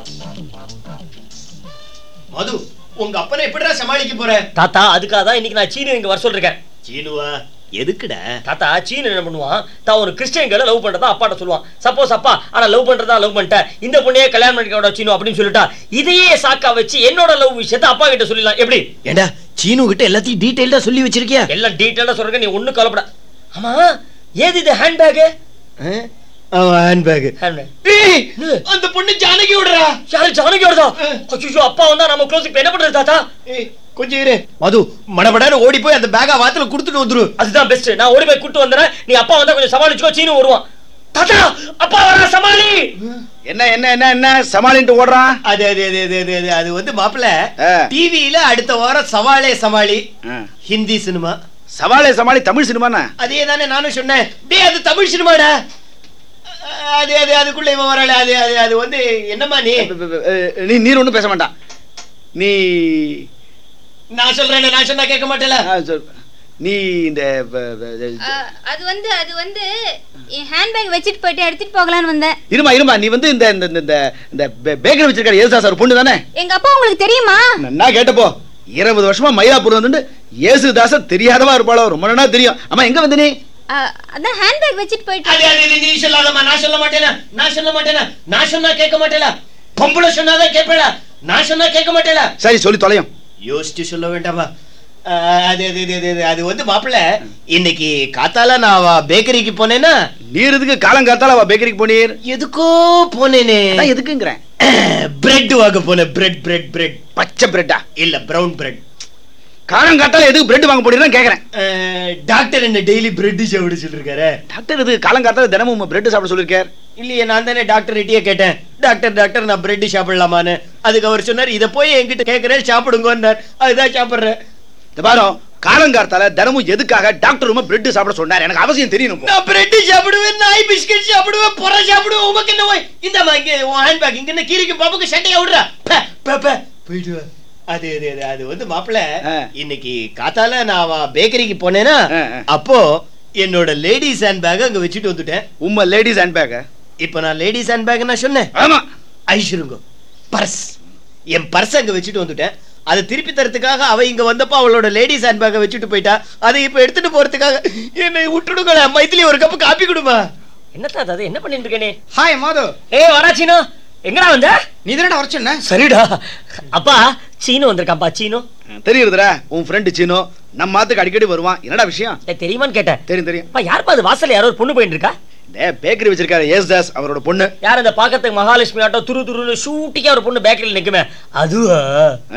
மது உங்க அப்பனை எப்படிடா சமாளிக்க போற தாத்தா அதுக்காக தான் இன்னைக்கு நான் சீனு இங்க வர சொல்லிருக்கேன் சீனுவா எதுக்குடா தாத்தா சீனு என்ன பண்ணுவான் தான் ஒரு கிறிஸ்டியன் கேர்ல லவ் பண்றதா அப்பாட்ட சொல்லுவான் சப்போஸ் அப்பா ஆனா லவ் பண்றதா லவ் பண்ணிட்டேன் இந்த பொண்ணையே கல்யாணம் பண்ணிக்க சீனு அப்படின்னு சொல்லிட்டா இதையே சாக்கா வச்சு என்னோட லவ் விஷயத்தை அப்பா கிட்ட சொல்லிடலாம் எப்படி ஏண்டா சீனு கிட்ட எல்லாத்தையும் டீடைல்டா சொல்லி வச்சிருக்கியா எல்லாம் டீட்டெயிலா சொல்றேன் நீ ஒண்ணு கவலைப்பட ஆமா ஏது இது ஹேண்ட்பேக் அவன் ஹேண்ட்பேக் ஹேண்ட்பேக் அந்த பொண்ணு ஜானகி விடுறா யாரு ஜானகி வருதா அச்சோ அப்பா வந்தா நம்ம க்ளோஸ் இப்ப என்ன பண்றது தாத்தா ஏய், கொஞ்சம் இரு மது மடபடான்னு ஓடி போய் அந்த பேக்கா வாத்துல கொடுத்துட்டு வந்துரு அதுதான் பெஸ்ட் நான் ஓடி போய் கூட்டு வந்துறேன் நீ அப்பா வந்தா கொஞ்சம் சமாளிச்சுக்கோ சீனு வருவான் தாத்தா அப்பா வரா சமாளி என்ன என்ன என்ன என்ன சமாளின்ட்டு ஓடுறான் அது அது அது அது அது அது அது வந்து மாப்பிள்ள ஆ. டிவியில அடுத்த வாரம் சவாலே சமாளி ஆ. ஹிந்தி சினிமா சவாலே சமாளி தமிழ் சினிமாண்ணா அதே தானே நானும் சொன்னேன் டேய் அது தமிழ் சினிமாடா அது அது அதுக்குள்ள இவன் வரல அது அது அது வந்து என்னம்மா நீ நீ நீர் ஒன்றும் பேச வேண்டாம் நீ நான் சொல்றேன் நான் சொன்னா கேட்க மாட்டேல ஆ, சொல். நீ இந்த ப- ப- அது வந்து அது வந்து என் ஹேண்ட்பேக் வச்சுட்டு போயிட்டு எடுத்துட்டு போகலான்னு வந்தேன் இருமா இருமா நீ வந்து இந்த இந்த இந்த- இந்த இந்த பே- பேக்கரி வச்சிருக்காரு ஏசுதாஸ் அவர் பொண்ணு தானே எங்க அப்பா உங்களுக்கு தெரியுமா நான் கேட்டப்போ இருபது வருஷமா மயிலாப்பூர் வந்துட்டு ஏசுதாச தெரியாதவா இருப்பாளோ ரொம்ப நாளா தெரியும் அம்மா எங்க வந்து நீ அ, அதான் ஹேண்ட்பேக் வச்சுட்டு போயிட்டு அது அது இது நீ சொல்லாதம்மா நான் சொல்ல மாட்டேனா நான் சொல்ல மாட்டேனா நான் சொன்னா கேட்க மாட்டேல பொம்பளை சொன்னாதான் கேட்பேடா நான் சொன்னா கேட்க மாட்டேல சரி சொல்லி தொலையும் யோசிச்சு சொல்ல வேண்டாமா அஹ், அது அது அது, அது அது அது வந்து மாப்பிள்ள இன்னைக்கு காத்தால நான் அவ பேக்கரிக்கு போனேன்னா நீர் இதுக்கு காலங்காத்தால அவ பேக்கரிக்கு போனீர் எதுக்கோ போனேனே அதான் எதுக்குங்கிறேன் பிரெட் வாங்க போனேன் பிரெட் பிரெட் பிரெட் பச்சை பிரெட்டா இல்ல பிரவுன் பிரெட் காலங்காத்தால எதுக்கு பிரெட் வாங்க போனீங்கன்னு கேக்குறேன் டாக்டர் என்ன டெய்லி பிரெட் சாப்பிட சொல்லிருக்காரு டாக்டர் இது காலங்காத்தால தினமும் பிரெட் சாப்பிட சொல்லிருக்கார் இல்லையே நான் தானே டாக்டர் கிட்டயே கேட்டேன் டாக்டர் டாக்டர் நான் பிரெட் சாப்பிடலாமான்னு அதுக்கு அவர் சொன்னார் இதை போய் என்கிட்ட கேட்கறேன் சாப்பிடுங்கன்னார் அதுதான் சாப்பிடுறேன் இந்த பாரு காலங்காத்தால தினமும் எதுக்காக டாக்டர் ரொம்ப பிரெட் சாப்பிட சொன்னார் எனக்கு அவசியம் தெரியணும் இப்போ. நான் பிரெட் சாப்பிடுவேன் நாய் பிஸ்கட் சாப்பிடுவேன் புற சாப்பிடுவேன் உமக்கு என்ன ஓய் இந்த இங்க உன் ஹேண்ட் பேக் இங்க என்ன கீரிக்கு பாப்புக்கு சட்டையை விடுறா பே, பே, பே. போயிட்டு வா அது அது அது அது வந்து மாப்பிள்ள ஆ. இன்னைக்கு காத்தால நான் அவ பேக்கரிக்கு போனேனா ஆ, ஆ. அப்போ என்னோட லேடிஸ் ஹேண்ட் பேக் அங்க வச்சுட்டு வந்துட்டேன் உம்ம லேடிஸ் ஹேண்ட் பேக் இப்போ நான் லேடிஸ் ஹேண்ட் பேக் நான் சொன்னேன் ஆமா ஐஸ்வருங்க பர்ஸ் என் பர்ஸ் அங்க வச்சுட்டு வந்துட்டேன் அதை திருப்பி தரத்துக்காக அவ இங்க வந்தப்போ அவளோட லேடிஸ் ஹேண்ட் பேக்கை வச்சுட்டு போயிட்டா அதை இப்ப எடுத்துட்டு போறதுக்காக என்னை விட்டுடுங்களேன் மைத்திலி ஒரு கப்பு காப்பி கொடுமா என்ன தாத்தா அது என்ன பண்ணிட்டு இருக்க நீ ஹாய் மாது ஏய் வரா சீனு எங்கடா வந்த நீ தானடா வர சொன்ன சரிடா அப்பா சீனு வந்திருக்காப்பா சீனு தெரியுதுடா உன் ஃப்ரெண்டு சீனோ நம்ம மாத்துக்கு அடிக்கடி வருவான் என்னடா விஷயம் ஏய், தெரியுமான்னு கேட்டேன் தெரியும் தெரியும் அப்பா யாருப்பா அது வாசல்ல யாரோ ஒரு பொண்ணு போயிட்டு இருக்கா இந்த பேக்கரி வச்சிருக்காரு ஏசுதாஸ் அவரோட பொண்ணு யார் அந்த பாக்கத்துக்கு மகாலட்சுமி ஆட்டோ துரு துருன்னு ஷூட்டிக்கா ஒரு பொண்ணு பேக்கரியில் நிக்குமே அதுவா ஆ?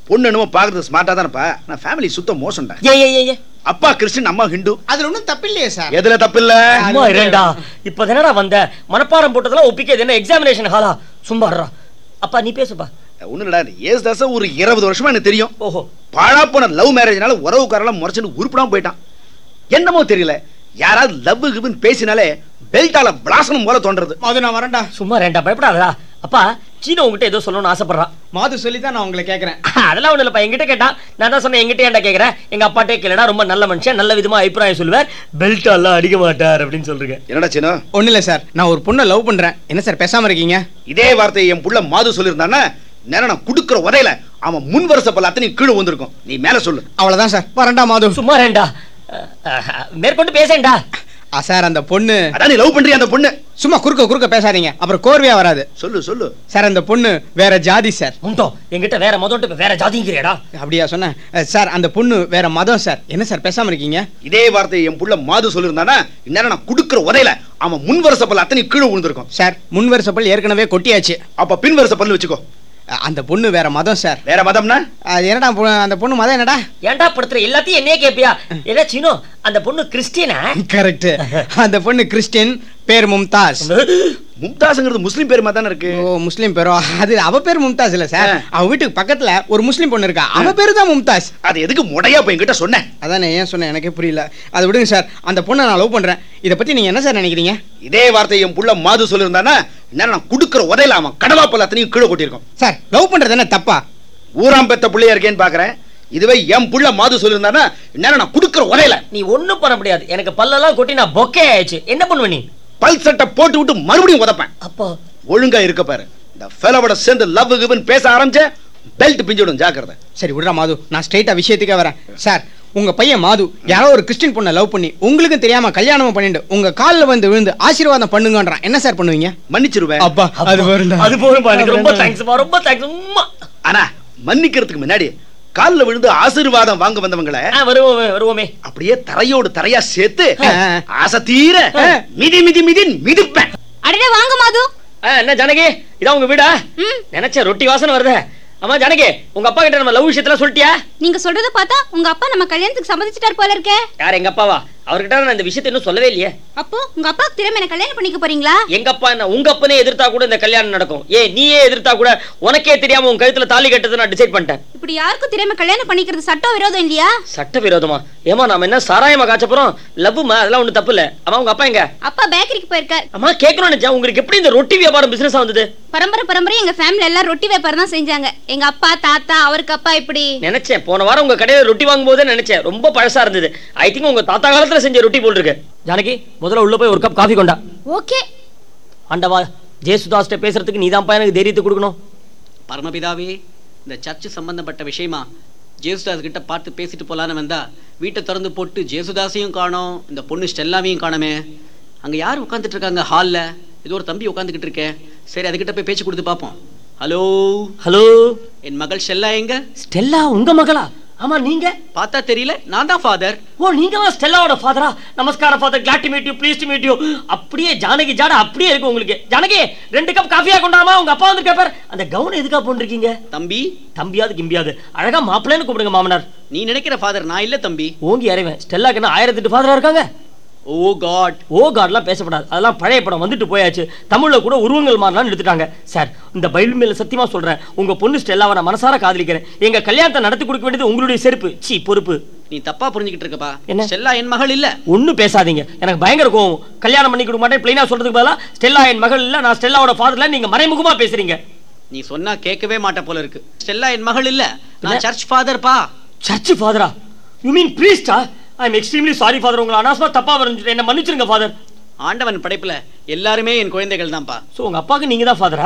பொண்ணு என்னமோ பாக்குறது ஸ்மார்ட்டா தானப்பா நான் ஃபேமிலி சுத்த மோசம்டா ஏ ஏ ஏ, ஏ அப்பா கிறிஸ்டின் அம்மா ஹிந்து அதுல ஒன்றும் தப்பில்லையே சார் எதுல தப்பு இல்ல சும்மா இரண்டா இப்ப தானடா வந்த மனப்பாடம் போட்டதெல்லாம் ஒப்பிக்க என்ன எக்ஸாமினேஷன் ஹாலா சும்மா இருடா. அப்பா நீ பேசுப்பா ஒண்ணு இல்லடா ஏசு தாச ஒரு இருபது வருஷமா எனக்கு தெரியும் ஓஹோ பாழா போன லவ் மேரேஜ்னால உறவுக்காரெல்லாம் முறைச்சுன்னு உருப்படாம போயிட்டான் என்னமோ தெரியல யாராவது லவ் கிவ்னு பேசினாலே பெல்ட்டால பிளாசனம் போல தோன்றது மாது நான் வரேன்டா சும்மா ரெண்டா பயப்படாதடா அப்பா சீனோ உங்ககிட்ட ஏதோ சொல்லணும்னு ஆசைப்படுறான் மாது சொல்லி தான் நான் உங்களை கேட்கறேன் அதெல்லாம் ஒண்ணு இல்லப்பா என்கிட்ட கேட்டான் நான் தான் சொன்னேன் என்கிட்ட ஏன்டா கேக்குறேன் எங்க அப்பாட்டே கேளுடா ரொம்ப நல்ல மனுஷன் நல்ல விதமா அபிப்பிராயம் சொல்லுவார் பெல்ட் எல்லாம் அடிக்க மாட்டார் அப்படின்னு சொல்றீங்க என்னடா சின்ன ஒன்றும் இல்லை சார் நான் ஒரு பொண்ணை லவ் பண்றேன் என்ன சார் பேசாம இருக்கீங்க இதே வார்த்தையை என் புள்ள மாது சொல்லியிருந்தானா நேரம் நான் குடுக்கிற உதையில அவன் முன் வருஷ பல அத்தனை கீழே வந்திருக்கும் நீ மேல சொல்லு அவ்வளவுதான் சார் வரேன்டா மாது சும்மா ரெண்டா அஹ், அஹ், மேற்கொண்டு பேசேன்டா ஆ சார் அந்த பொண்ணு அதான் நீ லவ் பண்றிய அந்த பொண்ணு சும்மா குறுக்க குறுக்க பேசாதீங்க அப்புறம் கோர்வையா வராது சொல்லு சொல்லு சார் அந்த பொண்ணு வேற ஜாதி சார் உண்டோ என்கிட்ட வேற மொதட்டு இப்ப வேற ஜாதிங்கிறியடா அப்படியா சொன்னேன் அஹ், சார் அந்த பொண்ணு வேற மதம் சார் என்ன சார் பேசாம இருக்கீங்க இதே வார்த்தையை என் புள்ள மாது சொல்லியிருந்தானா இந்நேரம் நான் குடுக்கிற உதையில அவன் முன் வருஷ பல அத்தனை கீழே விழுந்திருக்கும் சார் முன் வருஷ பல் ஏற்கனவே கொட்டியாச்சு அப்ப பின் வருஷ பல்லு வச்சுக்கோ அஹ், அந்த பொண்ணு வேற மதம் சார் வேற மதம்னா அது என்னடா பொ- அந்த பொண்ணு மதம் என்னடா ஏன்டா படுத்துற எல்லாத்தையும் என்னையே கேப்பியா ஏடா சீனோ அந்த பொண்ணு கிறிஸ்டியனா கரெக்ட் அந்த பொண்ணு கிறிஸ்டின் பேர் மும்தாஸ் மும்தாஸ்ங்கிறது முஸ்லீம் பேருமா தானே இருக்கு ஓ முஸ்லீம் பேரோ அது அவ பேர் மும்தாஸ் இல்ல சார் ஆ. அவ வீட்டுக்கு பக்கத்துல ஒரு முஸ்லீம் பொண்ணு இருக்கா அவ பேரு தான் மும்தாஸ் அது எதுக்கு முடையா போய் என்கிட்ட சொன்னேன் அதானே ஏன் சொன்னேன் எனக்கே புரியல அதை விடுங்க சார் அந்த பொண்ணை நான் லவ் பண்றேன் இதை பத்தி நீங்க என்ன சார் நினைக்கிறீங்க இதே வார்த்தையை என் புள்ள மாது சொல்லியிருந்தானா இந்நேரம் நான் குடுக்கிற உதையில அவன் கடவா பல அத்தனையும் கீழே கொட்டியிருக்கும் சார் லவ் பண்றது என்ன தப்பா ஊராம் பெத்த பிள்ளையா இருக்கேன்னு பாக்குறேன் இதுவே என் புள்ள மாது சொல்லியிருந்தானா இந்நேரம் நான் குடுக்கிற உதையில நீ ஒண்ணும் பண்ண முடியாது எனக்கு பல்லெல்லாம் கொட்டி நான் பொக்கே ஆயிடுச்சு என்ன பண்ணுவ நீ பல் சட்டை போட்டு விட்டு மறுபடியும் உதைப்பேன் அப்பா ஒழுங்கா இருக்க பாரு இந்த ஃபெலோவோட சேர்ந்து லவ் கிவன் பேச ஆரம்பிச்ச பெல்ட் பிஞ்சிடும் ஜாக்கிரதை சரி விடுறா மாது நான் ஸ்ட்ரைட்டா விஷயத்துக்கே வரேன் சார் உங்க பையன் மாது யாரோ ஒரு கிறிஸ்டின் பொண்ணை லவ் பண்ணி உங்களுக்கும் தெரியாம கல்யாணம் பண்ணிட்டு உங்க கால்ல வந்து விழுந்து ஆசீர்வாதம் பண்ணுங்கன்றான் என்ன சார் பண்ணுவீங்க மன்னிச்சிருவேன் அப்பா அது வரும்டா அது போதும்பா எனக்கு ரொம்ப தேங்க்ஸ்ப்பா ரொம்ப தேங்க்ஸ் ஆனா மன்னிக்கிறதுக்கு முன்னாடி கால்ல விழுந்து ஆசீர்வாதம் வாங்க வந்தவங்கள வருவோமே வருவோமே அப்படியே தரையோடு தரையா சேர்த்து ஆ. ஆசை தீர மிதி மிதி மிதி மிதிப்பேன் அடடே வாங்க மாது ஆ, என்ன ஜானகி இதான் உங்க வீடா ம். நினைச்ச ரொட்டி வாசனை வருதே ஆமா ஜானகி உங்க அப்பா கிட்ட நம்ம லவ் விஷயத்துல சொல்லிட்டியா நீங்க சொல்றத பார்த்தா உங்க அப்பா நம்ம கல்யாணத்துக்கு சம்மதிச்சிட்டார் போல இருக்கே யார் எங்க அப்பாவா அவர்கிட்ட நான் இந்த விஷயத்தை இன்னும் சொல்லவே இல்லையே அப்போ உங்க அப்பாவுக்கு திரும்ப என்ன கல்யாணம் பண்ணிக்க போறீங்களா எங்க அப்பா என்ன உங்க அப்பனே எதிர்த்தா கூட இந்த கல்யாணம் நடக்கும் ஏ நீயே எதிர்த்தா கூட உனக்கே தெரியாம உன் கழுத்துல தாலி கட்டதை நான் டிசைட் பண்ணிட்டேன் இப்படி யாருக்கும் திரும்ப கல்யாணம் பண்ணிக்கிறது சட்டம் விரோதம் இல்லையா சட்ட விரோதமா ஏமா நாம என்ன சாராயமா காய்ச்ச போறோம் லவ்மா அதெல்லாம் ஒண்ணு தப்பு இல்ல அம்மா உங்க அப்பா எங்க அப்பா பேக்கரிக்கு போயிருக்கார் அம்மா கேட்கணும்னு நினைச்சேன் உங்களுக்கு எப்படி இந்த ரொட்டி வியாபாரம் பிசினஸ் வந்தது பரம்பரை பரம்பரை எங்க ஃபேமிலி எல்லாம் ரொட்டி வியாபாரம் தான் செஞ்சாங்க எங்க அப்பா தாத்தா அவருக்கு அப்பா இப்படி நினைச்சேன் போன வாரம் உங்க கடையில ரொட்டி வாங்கும் போதே நினைச்சேன் ரொம்ப பழசா இருந்தது ஐ திங்க் உங்க தாத்தா காலத்துல செஞ்ச ரொட்டி போல் இருக்கு ஜானகி முதல்ல உள்ள போய் ஒரு கப் காஃபி கொண்டா ஓகே ஆண்டவா ஜேசுதாஸ்ட பேசுறதுக்கு நீதான்ப்பா எனக்கு தைரியத்தை கொடுக்கணும் பரமபிதாவே இந்த சர்ச்சு சம்பந்தப்பட்ட விஷயமா ஜேசுதாஸ் கிட்ட பார்த்து பேசிட்டு போலான்னு வந்தா வீட்டை திறந்து போட்டு ஜேசுதாஸையும் காணோம் இந்த பொண்ணு ஸ்டெல்லாவையும் காணோமே அங்க யார் உட்காந்துட்டு இருக்காங்க ஹால்ல இது ஒரு தம்பி உட்காந்துக்கிட்டு இருக்கேன் சரி அதுகிட்ட போய் பேச்சு கொடுத்து பார்ப்போம் ஹலோ ஹலோ என் மகள் ஸ்டெல்லா எங்க ஸ்டெல்லா உங்க மகளா ஆமா நீங்க பார்த்தா தெரியல நான் தான் ஃபாதர் ஓ நீங்க தான் ஸ்டெல்லாவோட ஃபாதரா நமஸ்காரம் father glad to meet you please to meet you அப்படியே ஜானகி ஜாட அப்படியே இருக்கு உங்களுக்கு ஜானகி ரெண்டு கப் காஃபியா கொண்டாமா உங்க அப்பா வந்து கேப்பார் அந்த கவுன் எதுக்கா போட்டிருக்கீங்க தம்பி தம்பியாது கிம்பியாது அழகா மாப்பிள்ளைன்னு கூப்பிடுங்க மாமனார் நீ நினைக்கிற ஃபாதர் நான் இல்ல தம்பி ஓங்கி இறைவன் ஸ்டெல்லாக்கு என்ன ஆயிரத்தி எட்டு ஃபாதரா இருக்காங்க ஓ காட் ஓ காட்லாம் பேசப்படாது அதெல்லாம் பழைய படம் வந்துட்டு போயாச்சு தமிழ்ல கூட உருவங்கள் மாறலாம் எடுத்துட்டாங்க சார் இந்த பைபிள் மேல சத்தியமா சொல்றேன் உங்க பொண்ணு ஸ்டெல்லாவை நான் மனசார காதலிக்கிறேன் எங்க கல்யாணத்தை நடத்தி கொடுக்க வேண்டியது உங்களுடைய செருப்பு சீ பொறுப்பு நீ தப்பா புரிஞ்சுக்கிட்டு இருக்கப்பா என்ன? ஸ்டெல்லா என் மகள் இல்ல ஒன்றும் பேசாதீங்க எனக்கு பயங்கர கோவம் கல்யாணம் பண்ணி கொடுக்க மாட்டேன் பிளைனா சொல்றதுக்கு பதிலா ஸ்டெல்லா என் மகள் இல்ல நான் ஸ்டெல்லாவோட ஃபாதர்ல நீங்க மறைமுகமா பேசுறீங்க நீ சொன்னா கேட்கவே மாட்ட போல இருக்கு ஸ்டெல்லா என் மகள் இல்ல இல்ல. நான் சர்ச் ஃபாதர் பா சர்ச் ஃபாதரா யூ மீன் ப்ரீஸ்டா I am extremely sorry father உங்களை அனாசமா தப்பா வரைஞ்சிட்டு என்ன மன்னிச்சிருங்க ஃபாதர் ஆண்டவன் படைப்புல எல்லாருமே என் குழந்தைகள் தான்ப்பா ஸோ உங்க அப்பாவுக்கு நீங்க தான் ஃபாதரா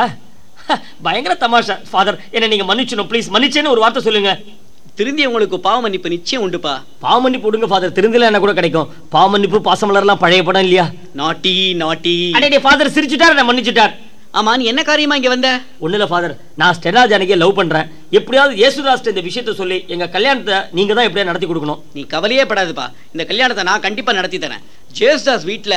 பயங்கர தமாஷா ஃபாதர் என்ன நீங்க மன்னிச்சிடணும் ப்ளீஸ் மன்னிச்சேன்னு ஒரு வார்த்தை சொல்லுங்க திருந்தியவங்களுக்கு பாவ மன்னிப்பு நிச்சயம் உண்டுப்பா பாவமன்னிப்பு விடுங்க ஃபாதர் திருந்தல என்ன கூட கிடைக்கும் பாவமன்னிப்பு பாசமலர்லாம் பழைய படம் இல்லையா நாட்டி நாட்டி அடே ஃபாதர் சிரிச்சுட்டார் நான் மன்னிச்சுட்டார் ஆமா நீ என்ன காரியமா இங்க வந்த ஒண்ணு இல்ல ஃபாதர் நான் ஸ்டெல்லா ஜானகியை லவ் பண்றேன் எப்படியாவது இயேசுதாஸ்ட இந்த விஷயத்த சொல்லி எங்க கல்யாணத்தை நீங்க தான் எப்படியா நடத்தி கொடுக்கணும் நீ கவலையே படாதுப்பா இந்த கல்யாணத்தை நான் கண்டிப்பா நடத்தி தரேன் ஜேசுதாஸ் வீட்ல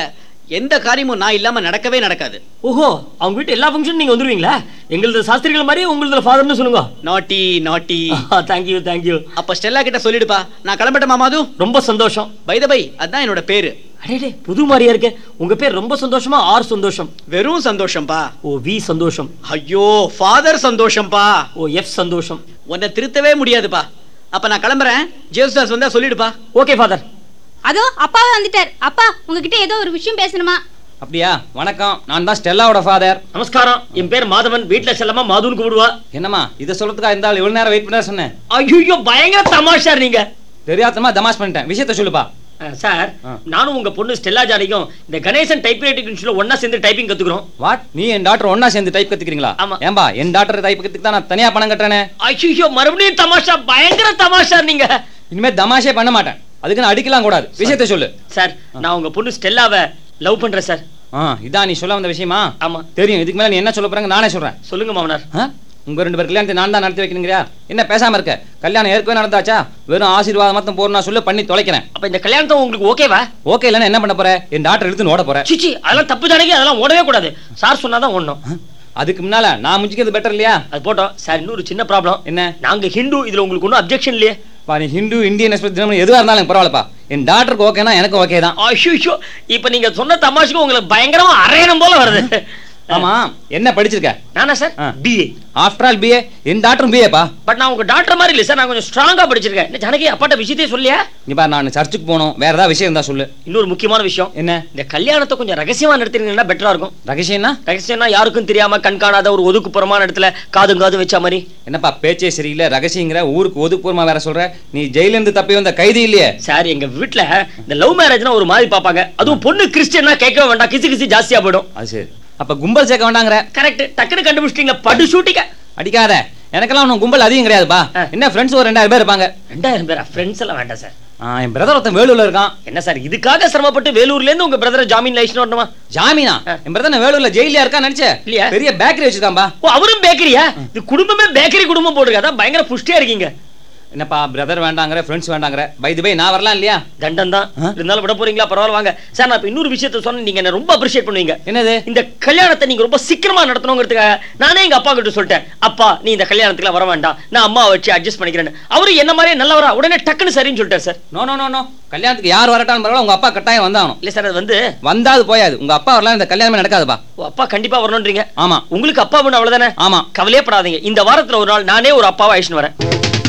எந்த காரியமும் நான் இல்லாம நடக்கவே நடக்காது ஓஹோ அவங்க வீட்டு எல்லா ஃபங்க்ஷனும் நீங்க வந்துருவீங்களா எங்களது சாஸ்திரிகள் மாதிரி உங்களது ஃபாதர்னு சொல்லுங்க நாட்டி நாட்டி தேங்க்யூ தேங்க்யூ அப்ப ஸ்டெல்லா கிட்ட சொல்லிடுப்பா நான் கிளம்பட்டமா மாது ரொம்ப சந்தோஷம் பை த பை அதான் என்னோட பேரு அடே புது மாதிரியா இருக்கு உங்க பேர் ரொம்ப சந்தோஷமா ஆர் சந்தோஷம் வெறும் சந்தோஷம்பா ஓ வி சந்தோஷம் ஐயோ ஃபாதர் சந்தோஷம்பா ஓ எஃப் சந்தோஷம் உன்னை திருத்தவே முடியாதுப்பா அப்ப நான் கிளம்புறேன் ஜேசுதாஸ் வந்தா சொல்லிடுப்பா ஓகே ஃபாதர் அதோ அப்பாவே வந்துட்டார் அப்பா உங்ககிட்ட ஏதோ ஒரு விஷயம் பேசணுமா அப்படியா வணக்கம் நான் தான் ஸ்டெல்லாவோட ஃபாதர் நமஸ்காரம் என் பேர் மாதவன் வீட்ல செல்லமா மாதுன்னு கூப்பிடுவா என்னம்மா இதை சொல்றதுக்கா இருந்தாலும் இவ்வளவு நேரம் வெயிட் பண்ண சொன்னேன் ஐயோ பயங்கர தமாஷா நீங்க தெரியாதமா தமாஷ் பண்ணிட்டேன் விஷயத்த சொல்லுப்பா அஹ், சார் ஆ. நானும் உங்க பொண்ணு ஸ்டெல்லா ஜானிக்கும் இந்த கணேசன் டைப்ரைட்டிங் இன்ஸ்டியூட்ல ஒண்ணா சேர்ந்து டைப்பிங் கத்துக்கிறோம் வாட் நீ என் டாக்டர் ஒண்ணா சேர்ந்து டைப் கத்துக்கிறீங்களா ஆமா. ஏன்பா என் டாக்டர் டைப் கத்துக்கு தான் நான் தனியா பணம் கட்டுறேனே ஐயோ மறுபடியும் தமாஷா பயங்கர தமாஷா நீங்க இனிமே தமாஷே பண்ண மாட்டேன் அதுக்கு நான் அடிக்கலாம் கூடாது விஷயத்த சொல்லு சார் நான் உங்க பொண்ணு ஸ்டெல்லாவை லவ் பண்றேன் சார் ஆ இதான் நீ சொல்ல வந்த விஷயமா ஆமா தெரியும் இதுக்கு மேல நீ என்ன சொல்ல போறாங்க நானே சொல்றேன் சொல்லுங்க மாமனார் ஆ? உங்க ரெண்டு பேர் கல்யாணத்தை நான் தான் நடத்தி வைக்கணுங்கிறியா என்ன பேசாம இருக்க கல்யாணம் ஏற்கனவே நடந்தாச்சா வெறும் ஆசீர்வாதம் மட்டும் போறா சொல்லு பண்ணி தொலைக்கிறேன் அப்ப இந்த கல்யாணத்தை உங்களுக்கு ஓகேவா ஓகே இல்லைன்னா என்ன பண்ண போற என் டாக்டர் எடுத்து ஓட போற சிச்சி அதெல்லாம் தப்பு ஜானகி அதெல்லாம் ஓடவே கூடாது சார் சொன்னாதான் ஒண்ணும் அதுக்கு முன்னால நான் முடிச்சுக்கிறது பெட்டர் இல்லையா அது போட்டோம் சார் இன்னொரு சின்ன ப்ராப்ளம் என்ன நாங்க ஹிந்து இதுல உங்களுக்கு ஒன்றும் அப்ஜெக்ஷன் இல்லையே பா நீ ஹிந்து இந்தியன் எக்ஸ்பிரஸ் தினம் எதுவாக இருந்தாலும் எனக்கு பரவாயில்லப்பா என் டாக்டருக்கு ஓகேனா எனக்கு ஓகே தான் ஐயோ இப்ப நீங்க சொன்ன தமாஷுக்கு உங்களுக்கு பயங்கரமா அரையணும் போல வருது ஆமா என்ன படிச்சிருக்க நானா சார் ஆ. பிஏ ஆஃப்டர் ஆல் பிஏ என் டாக்டரும் பிஏப்பா பட் நான் உங்க டாக்டர் மாதிரி இல்ல சார் நான் கொஞ்சம் ஸ்ட்ராங்கா படிச்சிருக்கேன் என்ன ஜானகி அப்பாட்ட விஷயத்தையே சொல்லியா நீ பாரு நான் சர்ச்சுக்கு போகணும் வேற ஏதாவது விஷயம் இருந்தா சொல்லு இன்னொரு முக்கியமான விஷயம் என்ன இந்த கல்யாணத்தை கொஞ்சம் ரகசியமா நடத்தினீங்கன்னா பெட்டரா இருக்கும் ரகசியம்னா ரகசியம்னா யாருக்கும் தெரியாம கண் காணாத ஒரு ஒதுக்குப்புறமான இடத்துல காதும் காது வச்ச மாதிரி என்னப்பா பேச்சே சரியில்லை ரகசியங்கிற ஊருக்கு ஒதுக்குப்புறமா வேற சொல்ற நீ ஜெயில இருந்து தப்பி வந்த கைதி இல்லையே சார் எங்க வீட்ல இந்த லவ் மேரேஜ்னா ஒரு மாதிரி பாப்பாங்க அதுவும் பொண்ணு கிறிஸ்டியனா கேட்கவே வேண்டாம் கிசு கிசு ஜாஸ்தியா போயிடும் அது சரி அப்ப கும்பல் சேர்க்க வேண்டாங்கிற கரெக்ட் டக்குன்னு கண்டுபிடிச்சிட்டீங்க படு ஷூட்டிங்க அடிக்காத எனக்கெல்லாம் ஒன்றும் கும்பல் அதிகம் கிடையாதுப்பா ஆ. என்ன ஃப்ரெண்ட்ஸ் ஒரு ரெண்டாயிரம் பேர் இருப்பாங்க ரெண்டாயிரம் பேரா ஃப்ரெண்ட்ஸ் எல்லாம் வேண்டாம் சார் ஆ, என் பிரதர் ஒருத்தன் வேலூர்ல இருக்கான் என்ன சார் இதுக்காக சிரமப்பட்டு வேலூர்ல இருந்து உங்க பிரதரை ஜாமீன் லைசன் வரணுமா ஜாமீனா ஆ. என் பிரதர் வேலூர்ல ஜெயிலியா இருக்கான்னு நினைச்சேன் இல்லையா? பெரிய பேக்கரி வச்சிருக்கான்பா ஓ அவரும் பேக்கரியா இது குடும்பமே பேக்கரி குடும்பம் போட்டுருக்கு அதான் பயங்கர புஷ்டியா இருக்கீங்க என்னப்பா பிரதர் வேண்டாங்கிற ஃப்ரெண்ட்ஸ் வேண்டாங்கிற பை தி பை நான் வரலாம் இல்லையா தண்டம் தான் ஆ? இருந்தாலும் விட போறீங்களா பரவாயில்ல வாங்க சார் நான் இப்ப இன்னொரு விஷயத்த சொன்னேன் நீங்க என்ன ரொம்ப அப்ரிஷியேட் பண்ணுவீங்க என்னது இந்த கல்யாணத்தை நீங்க ரொம்ப சீக்கிரமா நடத்தணுங்கிறதுக்காக நானே எங்க அப்பா கிட்ட சொல்லிட்டேன் அப்பா நீ இந்த கல்யாணத்துக்குலாம் வர வேண்டாம் நான் அம்மாவை வச்சு அட்ஜஸ்ட் பண்ணிக்கிறேன் அவரு என்ன மாதிரியே நல்லவரா உடனே டக்குன்னு சரின்னு சொல்லிட்டார் sir no no no no கல்யாணத்துக்கு யார் வரட்டான்னு பரவாயில்ல உங்க அப்பா கட்டாயம் வந்தாகணும் இல்ல சார் அது வந்து வந்தாது போயாது உங்க அப்பா வரலாம் இந்த கல்யாணமே நடக்காதுப்பா ஓ, அப்பா கண்டிப்பா வரணும்ன்றீங்க ஆமா உங்களுக்கு அப்பா வேணும் அவ்வளவுதானே ஆமா கவலையே படாதீங்க இந்த வாரத்துல ஒரு நாள் நானே ஒரு அப்பாவை அழிச்சுன்னு வரேன்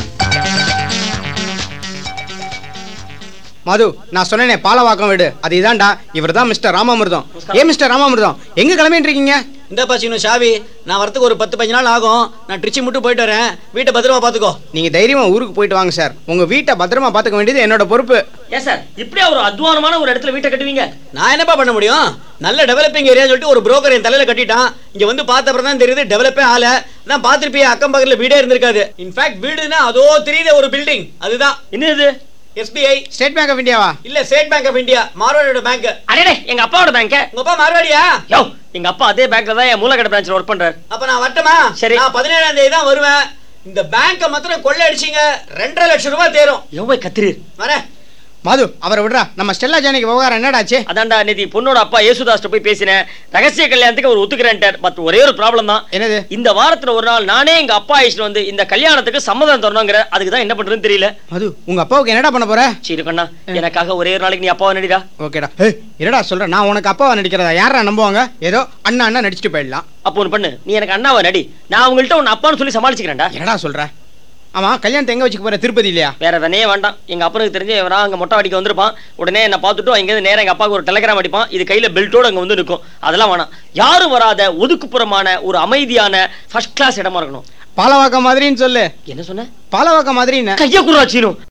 மது நான் சொன்னேனே பாலவாக்கம் வீடு அது இதான்டா இவர் தான் மிஸ்டர் ராமாமிர்தம் ஏன் மிஸ்டர் ராமாமிர்தம் எங்க கிளம்பிட்டு இருக்கீங்க இந்த பாச்சினு ஷாவி நான் வரத்துக்கு ஒரு பத்து பதினஞ்சு நாள் ஆகும் நான் ட்ரிச்சி மட்டும் போயிட்டு வரேன் வீட்டை பத்திரமா பாத்துக்கோ நீங்க தைரியமா ஊருக்கு போயிட்டு வாங்க சார் உங்க வீட்டை பத்திரமா பாத்துக்க வேண்டியது என்னோட பொறுப்பு ஏன் சார் இப்படியா ஒரு அத்வானமான ஒரு இடத்துல வீட்டை கட்டுவீங்க நான் என்னப்பா பண்ண முடியும் நல்ல டெவலப்பிங் ஏரியா சொல்லிட்டு ஒரு புரோக்கர் என் தலையில கட்டிட்டான் இங்க வந்து பார்த்த அப்புறம் தான் தெரியுது டெவலப்பே ஆல நான் பார்த்திருப்பிய அக்கம் பக்கத்துல வீடே இருந்திருக்காது இன்ஃபேக்ட் வீடுனா அதோ தெரியுத ஒரு பில்டிங் அதுதான் என்ன இது எஸ்பிஐ ஸ்டேட் பேங்க் ஆஃப் இந்தியாவா இல்ல ஸ்டேட் பேங்க் ஆஃப் இந்தியா மார்வாடியோட பேங்க் அடே எங்க அப்பாவோட பேங்க உங்க அப்பா மார்வாடியா யோ எங்க அப்பா அதே பேங்க்ல தான் என் மூலக்கடை பிரான்ச்ல ஒர்க் பண்றாரு அப்ப நான் வரட்டுமா சரி. நான் பதினேழாம் தேதி தான் வருவேன் இந்த பேங்க மாத்திரம் கொள்ளை அடிச்சீங்க ரெண்டரை லட்சம் ரூபாய் தேரும் எவ்வளவு கத்திரு வரேன் மது அவரை விடுறா நம்ம ஸ்டெல்லா ஜானிக்கு விவகாரம் என்னடாச்சு அதான்டா நேத்தி பொண்ணோட அப்பா ஏசுதாஸ்ட்ட போய் பேசினேன் ரகசிய கல்யாணத்துக்கு அவர் ஒத்துக்கிறேன்ட்டார் பட் ஒரே ஒரு ப்ராப்ளம் தான் என்னது இந்த வாரத்துல ஒரு நாள் நானே எங்க அப்பா ஆயிடுச்சு வந்து இந்த கல்யாணத்துக்கு சம்மதம் தரணுங்கிற அதுக்கு தான் என்ன பண்றதுன்னு தெரியல மது உங்க அப்பாவுக்கு என்னடா பண்ண போற சரி கண்ணா எனக்காக ஒரே ஒரு நாளைக்கு நீ அப்பாவை நடிடா ஓகேடா ஏய் என்னடா சொல்ற நான் உனக்கு அப்பாவா நடிக்கிறதா யாரா நம்புவாங்க ஏதோ அண்ணா அண்ணா நடிச்சுட்டு போயிடலாம் அப்போ ஒன்று பண்ணு நீ எனக்கு அண்ணாவை நடி நான் உங்கள்கிட்ட உன் அப்பான்னு சொல்லி சமாளிச்சுக்கிறேன்டா என்னடா சொல்ற ஆமா கல்யாணத்தை எங்க வச்சுக்க போற திருப்பதி இல்லையா வேற வேணையே வேண்டாம் எங்க அப்பனுக்கு தெரிஞ்சு இவரா அங்க மொட்டை அடிக்க வந்திருப்பான் உடனே என்ன பார்த்துட்டு அங்கேருந்து நேரா எங்க அப்பாவுக்கு ஒரு டெலிகிராம் அடிப்பான் இது கையில பெல்ட்டோட அங்க வந்து நிற்கும் அதெல்லாம் வேணாம் யாரும் வராத ஒதுக்குப்புறமான ஒரு அமைதியான ஃபர்ஸ்ட் கிளாஸ் இடமா இருக்கணும் பாலவாக்கம் மாதிரின்னு சொல்லு என்ன சொன்ன பாலவாக்கம் மாதிரின்னு கைய குறாச்சினும்